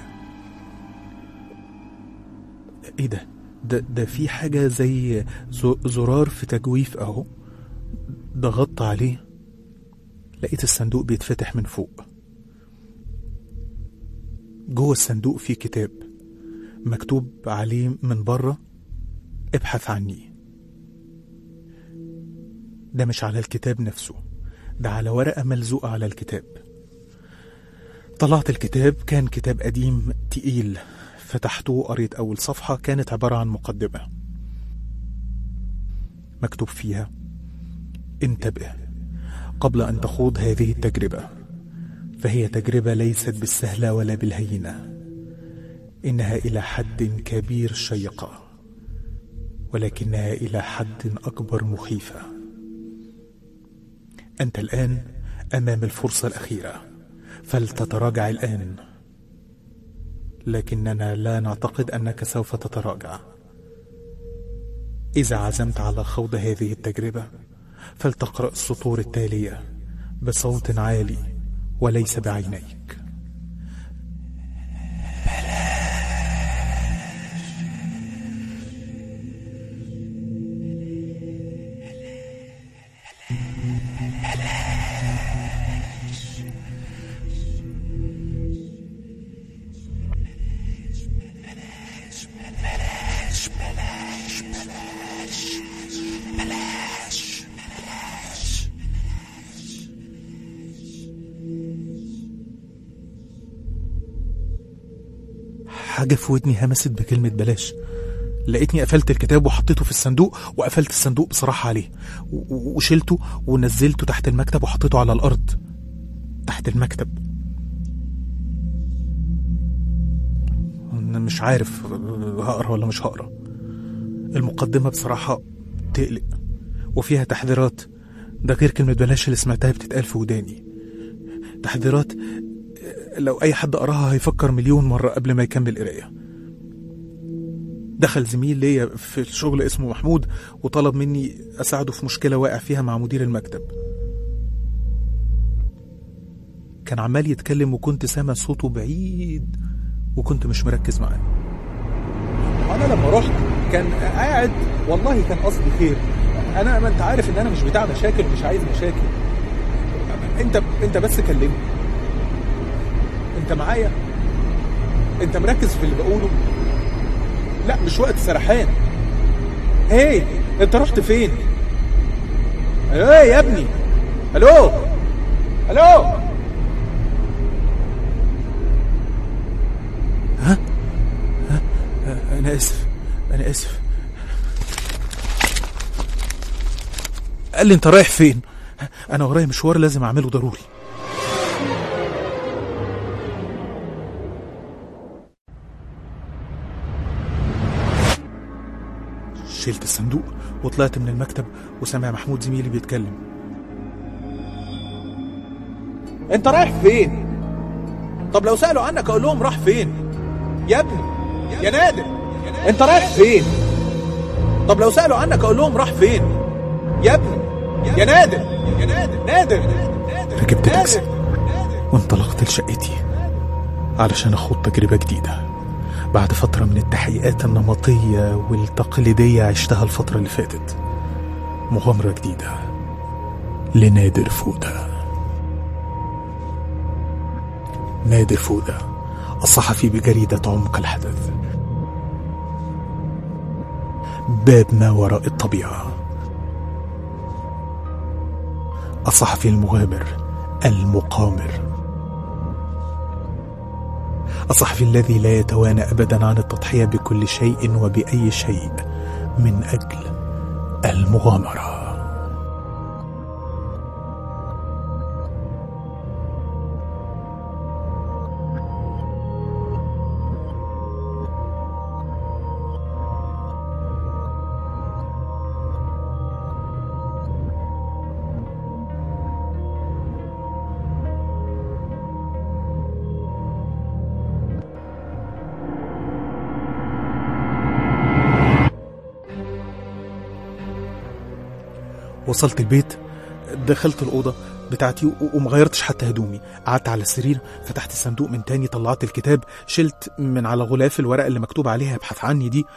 ايه ده ده, ده في حاجة زي ز- زرار في تجويف اهو ضغطت عليه لقيت الصندوق بيتفتح من فوق جوه الصندوق في كتاب مكتوب عليه من بره ابحث عني ده مش على الكتاب نفسه ده على ورقة ملزوقة على الكتاب طلعت الكتاب كان كتاب قديم تقيل فتحته وقريت أول صفحة كانت عبارة عن مقدمة مكتوب فيها انتبه قبل أن تخوض هذه التجربة فهي تجربة ليست بالسهلة ولا بالهينة إنها إلى حد كبير شيقة ولكنها إلى حد أكبر مخيفة أنت الآن أمام الفرصة الأخيرة فلتتراجع الآن لكننا لا نعتقد أنك سوف تتراجع إذا عزمت على خوض هذه التجربة فلتقرأ السطور التالية بصوت عالي وليس بعينيك حاجة في ودني همست بكلمة بلاش لقيتني قفلت الكتاب وحطيته في الصندوق وقفلت الصندوق بصراحة عليه و- و- وشلته ونزلته تحت المكتب وحطيته على الأرض تحت المكتب أنا مش عارف هقرا ولا مش هقرا المقدمة بصراحة تقلق وفيها تحذيرات ده غير كلمة بلاش اللي سمعتها بتتقال في وداني تحذيرات لو أي حد قراها هيفكر مليون مرة قبل ما يكمل قراية دخل زميل ليا في الشغل اسمه محمود وطلب مني أساعده في مشكلة واقع فيها مع مدير المكتب كان عمال يتكلم وكنت سامع صوته بعيد وكنت مش مركز معاه انا لما رحت كان قاعد والله كان قصدي خير انا ما انت عارف ان انا مش بتاع مشاكل مش عايز مشاكل انت انت بس كلمني انت معايا انت مركز في اللي بقوله لا مش وقت سرحان هي انت رحت فين ايه يا ابني الو الو ها ها انا اسف انا اسف قال لي انت رايح فين انا ورايا مشوار لازم اعمله ضروري شلت الصندوق وطلعت من المكتب وسامع محمود زميلي بيتكلم انت رايح فين طب لو سألوا عنك اقول لهم راح فين يا ابني يا نادر انت رايح فين طب لو سألوا عنك اقول لهم راح فين يا ابني يا نادر يا نادر نادر ركبت تاكسي وانطلقت لشقتي علشان اخوض تجربة جديدة بعد فترة من التحقيقات النمطية والتقليدية عشتها الفترة اللي فاتت مغامرة جديدة لنادر فودة نادر فودة الصحفي بجريدة عمق الحدث باب ما وراء الطبيعة الصحفي المغامر المقامر الصحفي الذي لا يتوانى ابدا عن التضحيه بكل شيء وباي شيء من اجل المغامره وصلت البيت دخلت الأوضة بتاعتي و- ومغيرتش حتى هدومي قعدت على السرير فتحت الصندوق من تاني طلعت الكتاب شلت من على غلاف الورقة اللي مكتوب عليها ابحث عني دي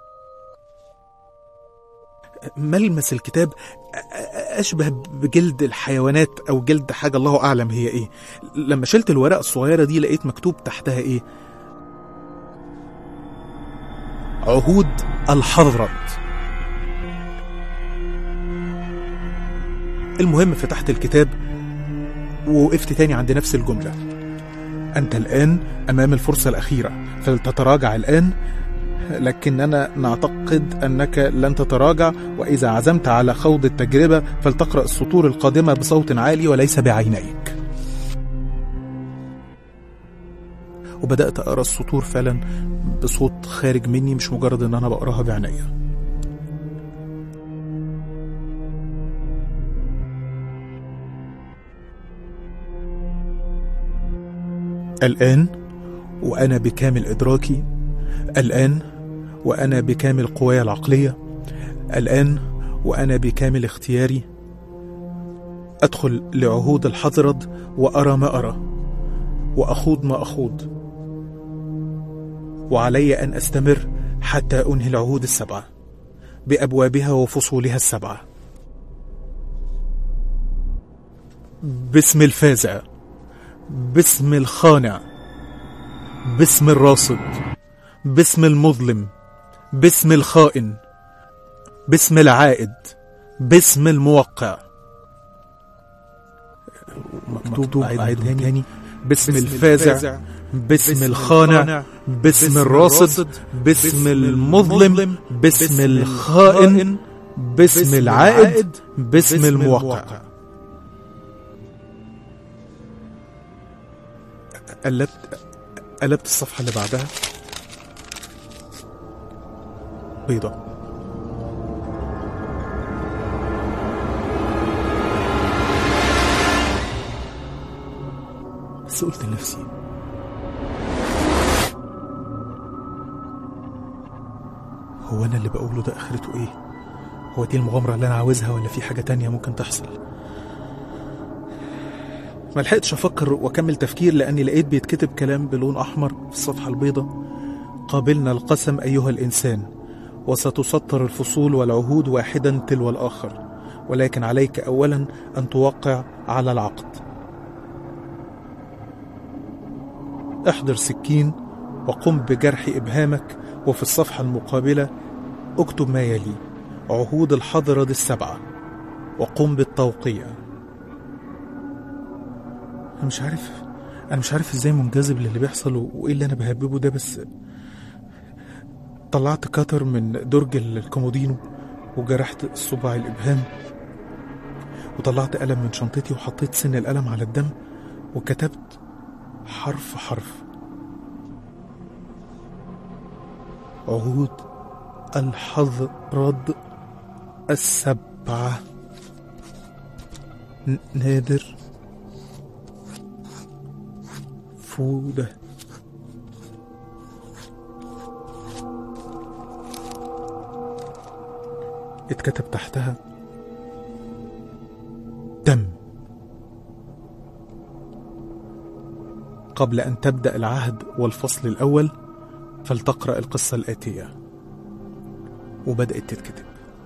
ملمس الكتاب أ- أ- أشبه بجلد الحيوانات أو جلد حاجة الله أعلم هي إيه لما شلت الورقة الصغيرة دي لقيت مكتوب تحتها إيه عهود الحضرت المهم فتحت الكتاب ووقفت تاني عند نفس الجملة أنت الآن أمام الفرصة الأخيرة فلتتراجع الآن لكننا نعتقد أنك لن تتراجع وإذا عزمت على خوض التجربة فلتقرأ السطور القادمة بصوت عالي وليس بعينيك وبدأت أقرأ السطور فعلا بصوت خارج مني مش مجرد أن أنا بقراها بعينيا الآن وأنا بكامل إدراكي الآن وأنا بكامل قواي العقلية الآن وأنا بكامل اختياري أدخل لعهود الحضرد وأرى ما أرى وأخوض ما أخوض وعلي أن أستمر حتى أنهي العهود السبعة بأبوابها وفصولها السبعة باسم الفازع باسم الخانع باسم الراصد باسم المظلم باسم الخائن باسم العائد باسم الموقع مكتوب عيد تاني باسم الفازع باسم الخانع باسم الراصد باسم المظلم باسم الخائن باسم العائد باسم الموقع قلبت قلبت الصفحة اللي بعدها بيضة بس قلت لنفسي هو أنا اللي بقوله ده آخرته إيه؟ هو دي المغامرة اللي أنا عاوزها ولا في حاجة تانية ممكن تحصل؟ ما لحقتش افكر واكمل تفكير لاني لقيت بيتكتب كلام بلون احمر في الصفحه البيضاء قابلنا القسم أيها الإنسان وستسطر الفصول والعهود واحدا تلو الآخر ولكن عليك أولا أن توقع على العقد احضر سكين وقم بجرح إبهامك وفي الصفحة المقابلة اكتب ما يلي عهود الحضرة السبعة وقم بالتوقيع أنا مش عارف أنا مش عارف إزاي منجذب للي بيحصل و- وإيه اللي أنا بهببه ده بس طلعت كتر من درج الكومودينو وجرحت الصباع الإبهام وطلعت قلم من شنطتي وحطيت سن القلم على الدم وكتبت حرف حرف عهود الحضرد السبعة ن- نادر فودة اتكتب تحتها دم قبل أن تبدأ العهد والفصل الأول فلتقرأ القصة الآتية وبدأت تتكتب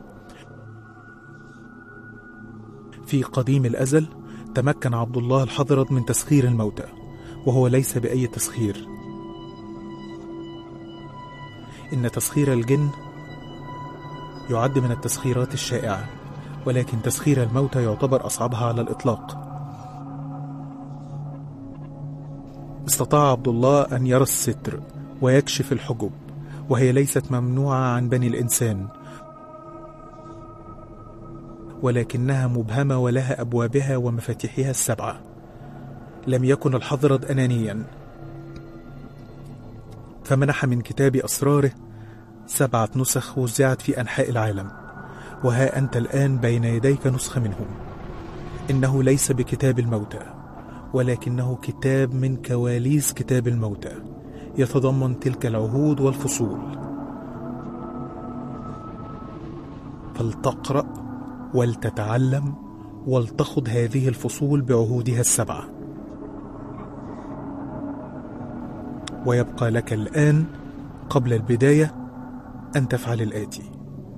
في قديم الأزل تمكن عبد الله الحضرد من تسخير الموتى وهو ليس بأي تسخير إن تسخير الجن يعد من التسخيرات الشائعة ولكن تسخير الموتى يعتبر أصعبها على الإطلاق استطاع عبد الله أن يرى الستر ويكشف الحجب وهي ليست ممنوعة عن بني الإنسان ولكنها مبهمة ولها أبوابها ومفاتيحها السبعة لم يكن الحضرد أنانيا فمنح من كتاب أسراره سبعة نسخ وزعت في أنحاء العالم وها أنت الآن بين يديك نسخة منهم إنه ليس بكتاب الموتى ولكنه كتاب من كواليس كتاب الموتى يتضمن تلك العهود والفصول فلتقرأ ولتتعلم ولتخض هذه الفصول بعهودها السبعة ويبقى لك الآن قبل البداية أن تفعل الآتي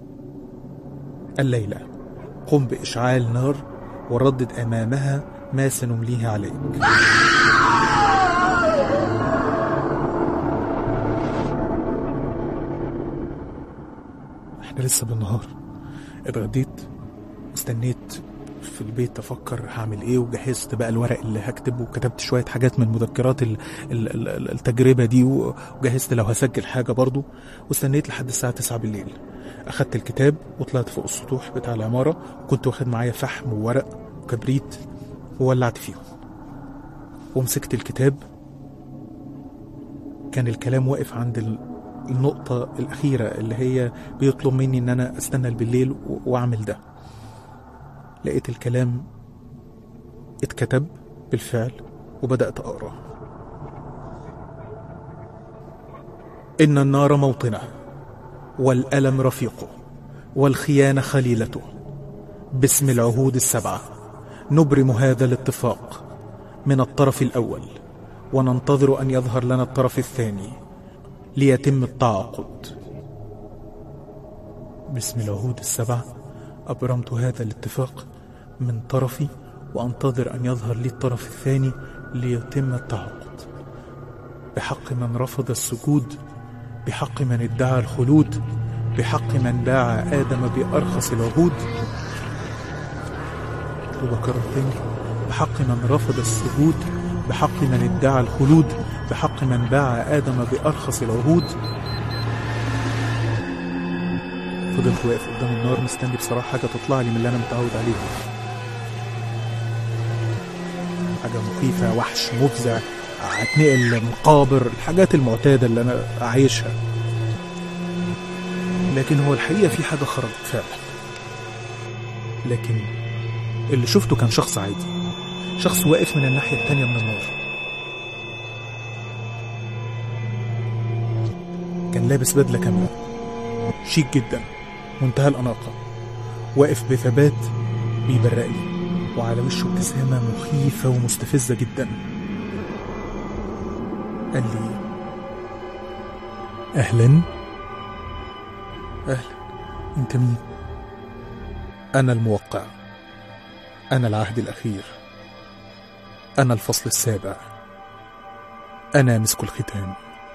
الليلة قم بإشعال نار وردد أمامها ما سنمليه عليك احنا لسه بالنهار اتغديت واستنيت في البيت افكر هعمل ايه وجهزت بقى الورق اللي هكتب وكتبت شويه حاجات من مذكرات ال ال ال التجربه دي وجهزت لو هسجل حاجه برضو واستنيت لحد الساعه 9 بالليل اخدت الكتاب وطلعت فوق السطوح بتاع العماره وكنت واخد معايا فحم وورق وكبريت وولعت فيهم ومسكت الكتاب كان الكلام واقف عند ال- النقطة الأخيرة اللي هي بيطلب مني إن أنا أستنى بالليل و- وأعمل ده لقيت الكلام اتكتب بالفعل وبدأت أقرأ إن النار موطنه والألم رفيقه والخيانة خليلته باسم العهود السبعة نبرم هذا الاتفاق من الطرف الأول وننتظر أن يظهر لنا الطرف الثاني ليتم التعاقد باسم العهود السبعة أبرمت هذا الاتفاق من طرفي وأنتظر أن يظهر لي الطرف الثاني ليتم التعاقد بحق من رفض السجود بحق من ادعى الخلود بحق من باع آدم بأرخص العهود وبكرر تاني بحق من رفض السجود بحق من ادعى الخلود بحق من باع آدم بأرخص العهود فضلت واقف قدام النار مستني بصراحة حاجة تطلع لي من اللي أنا متعود عليه حاجة مخيفة وحش مفزع هتنقل مقابر الحاجات المعتادة اللي أنا عايشها لكن هو الحقيقة في حاجة خرجت فعلا لكن اللي شفته كان شخص عادي شخص واقف من الناحية التانية من النار كان لابس بدلة كاملة شيك جدا منتهى الأناقة واقف بثبات بيبرق لي وعلى وشه ابتسامة مخيفة ومستفزة جدا قال لي أهلا أهلا أنت مين؟ أنا الموقع أنا العهد الأخير أنا الفصل السابع أنا مسك الختام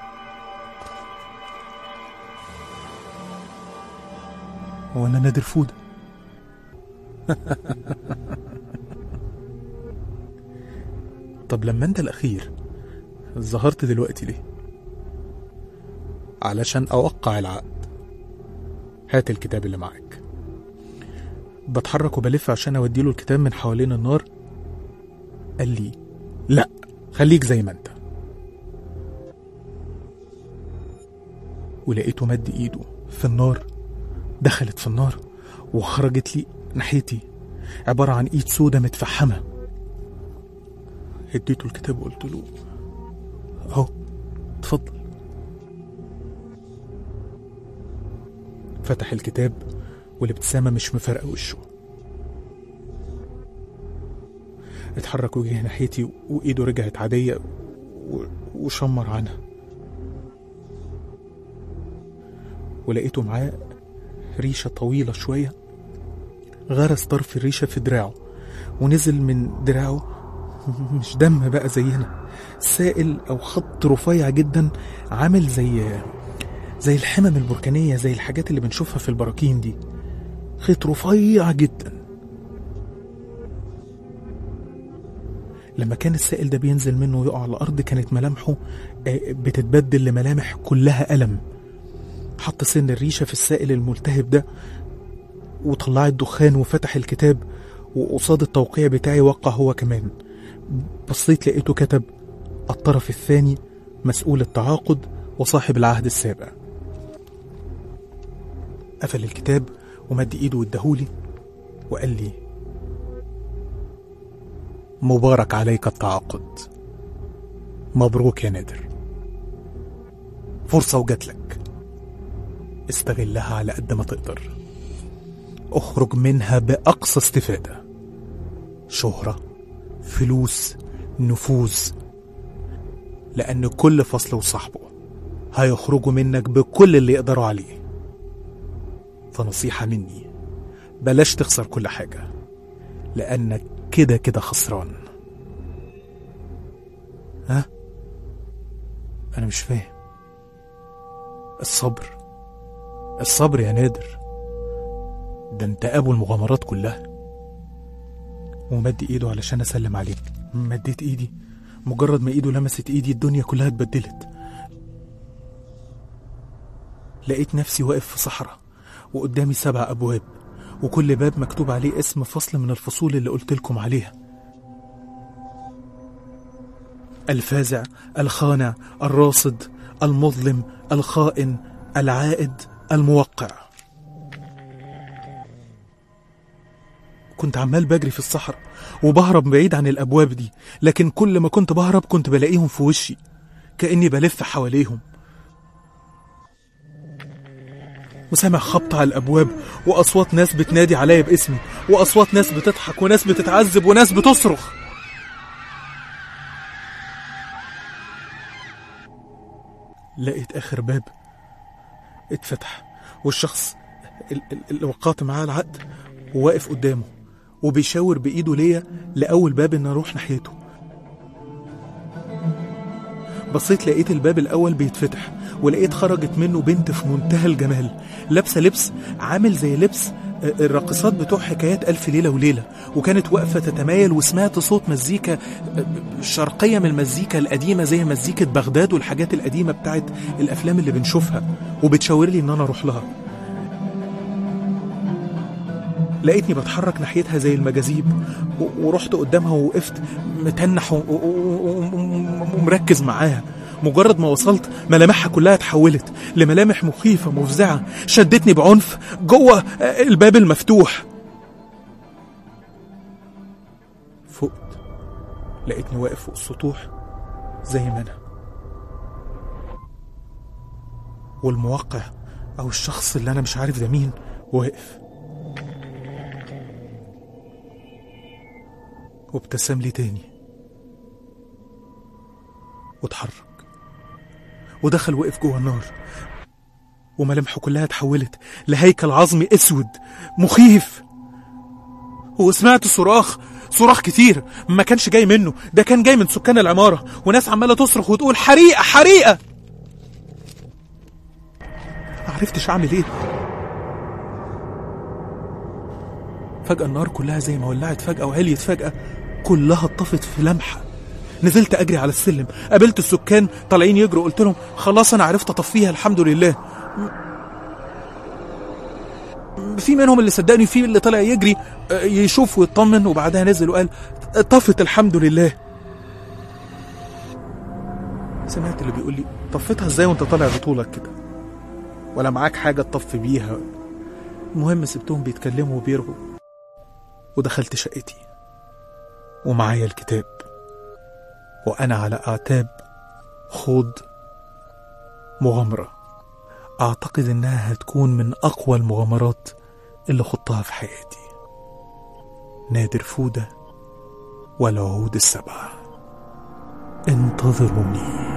وأنا نادر فودة طب لما أنت الأخير ظهرت دلوقتي ليه؟ علشان أوقع العقد هات الكتاب اللي معاك بتحرك وبلف عشان أوديله الكتاب من حوالين النار قال لي لا خليك زي ما انت ولقيته مد ايده في النار دخلت في النار وخرجت لي ناحيتي عبارة عن ايد سودة متفحمة اديته الكتاب وقلت له اهو اتفضل فتح الكتاب والابتسامة مش مفارقة وشه اتحرك وجه ناحيتي وايده رجعت عادية و- وشمر عنها ولقيته معاه ريشة طويلة شوية غرس طرف الريشة في دراعه ونزل من دراعه مش دم بقى زينا سائل أو خط رفيع جدا عامل زي زي الحمم البركانية زي الحاجات اللي بنشوفها في البراكين دي خيط رفيع جدا لما كان السائل ده بينزل منه ويقع على الأرض كانت ملامحه آه، بتتبدل لملامح كلها ألم حط سن الريشة في السائل الملتهب ده وطلعت دخان وفتح الكتاب وقصاد التوقيع بتاعي وقع هو كمان بصيت لقيته كتب الطرف الثاني مسؤول التعاقد وصاحب العهد السابع قفل الكتاب ومد ايده واداهولي وقال لي مبارك عليك التعاقد مبروك يا نادر فرصة وجات لك استغلها على قد ما تقدر اخرج منها بأقصى استفادة شهرة فلوس نفوذ لأن كل فصل وصاحبه هيخرجوا منك بكل اللي يقدروا عليه فنصيحة مني بلاش تخسر كل حاجة لأنك كده كده خسران ها؟ أنا مش فاهم الصبر الصبر يا نادر ده انت ابو المغامرات كلها ومد ايده علشان اسلم عليه مديت ايدي مجرد ما ايده لمست ايدي الدنيا كلها اتبدلت لقيت نفسي واقف في صحراء وقدامي سبع ابواب وكل باب مكتوب عليه اسم فصل من الفصول اللي قلت لكم عليها الفازع الخانع الراصد المظلم الخائن العائد الموقع كنت عمال بجري في الصحراء وبهرب بعيد عن الابواب دي لكن كل ما كنت بهرب كنت بلاقيهم في وشي كاني بلف حواليهم وسامع خبط على الابواب واصوات ناس بتنادي عليا باسمي واصوات ناس بتضحك وناس بتتعذب وناس بتصرخ لقيت اخر باب اتفتح والشخص ال- ال- اللي وقعت معاه العقد وواقف قدامه وبيشاور بايده ليا لاول باب ان اروح ناحيته بصيت لقيت الباب الاول بيتفتح ولقيت خرجت منه بنت في منتهى الجمال لابسه لبس عامل زي لبس آه، الراقصات بتوع حكايات ألف ليلة وليلة وكانت واقفة تتمايل وسمعت صوت مزيكا آه، شرقية من المزيكا القديمة زي مزيكة بغداد والحاجات القديمة بتاعت الأفلام اللي بنشوفها وبتشاور لي إن أنا أروح لها لقيتني بتحرك ناحيتها زي المجاذيب و- ورحت قدامها ووقفت متنح و- و- و- و- ومركز معاها مجرد ما وصلت ملامحها كلها اتحولت لملامح مخيفة مفزعة شدتني بعنف جوه الباب المفتوح فقت لقيتني واقف فوق السطوح زي ما انا والموقع او الشخص اللي انا مش عارف ده مين واقف وابتسم لي تاني واتحرك ودخل وقف جوه النار وملامحه كلها اتحولت لهيكل عظمي اسود مخيف وسمعت صراخ صراخ كتير ما كانش جاي منه ده كان جاي من سكان العمارة وناس عمالة تصرخ وتقول حريقة حريقة معرفتش أعمل إيه فجأة النار كلها زي ما ولعت فجأة وعليت فجأة كلها اتطفت في لمحة نزلت أجري على السلم قابلت السكان طالعين يجروا قلت لهم خلاص أنا عرفت أطفيها الحمد لله في منهم اللي صدقني في اللي طلع يجري آه، يشوف ويطمن وبعدها نزل وقال طفت الحمد لله سمعت اللي بيقول لي طفتها ازاي وانت طالع بطولك كده ولا معاك حاجة تطفي بيها المهم سبتهم بيتكلموا وبيرغوا ودخلت شقتي ومعايا الكتاب وأنا على أعتاب خوض مغامرة أعتقد إنها هتكون من أقوى المغامرات اللي خضتها في حياتي نادر فودة والعهود السبعة انتظروني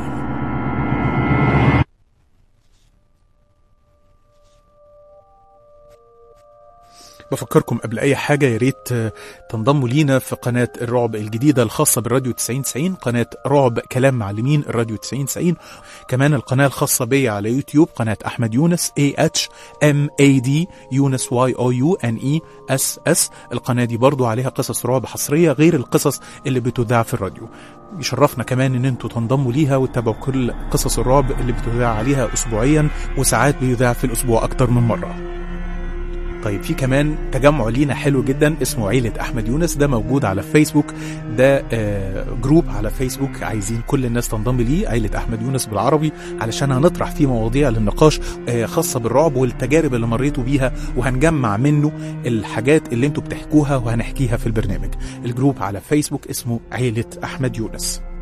بفكركم قبل اي حاجه يا ريت آه، تنضموا لينا في قناه الرعب الجديده الخاصه بالراديو 9090 قناه رعب كلام معلمين الراديو 9090 كمان القناه الخاصه بي على يوتيوب قناه احمد يونس A H M A D يونس Y O U N E S S القناه دي برضو عليها قصص رعب حصريه غير القصص اللي بتذاع في الراديو يشرفنا كمان ان انتوا تنضموا ليها وتتابعوا كل قصص الرعب اللي بتذاع عليها اسبوعيا وساعات بيذاع في الاسبوع اكتر من مره طيب في كمان تجمع لينا حلو جدا اسمه عيلة أحمد يونس ده موجود على فيسبوك ده آه، جروب على فيسبوك عايزين كل الناس تنضم ليه عيلة أحمد يونس بالعربي علشان هنطرح فيه مواضيع للنقاش آه، خاصة بالرعب والتجارب اللي مريتوا بيها وهنجمع منه الحاجات اللي انتوا بتحكوها وهنحكيها في البرنامج الجروب على فيسبوك اسمه عيلة أحمد يونس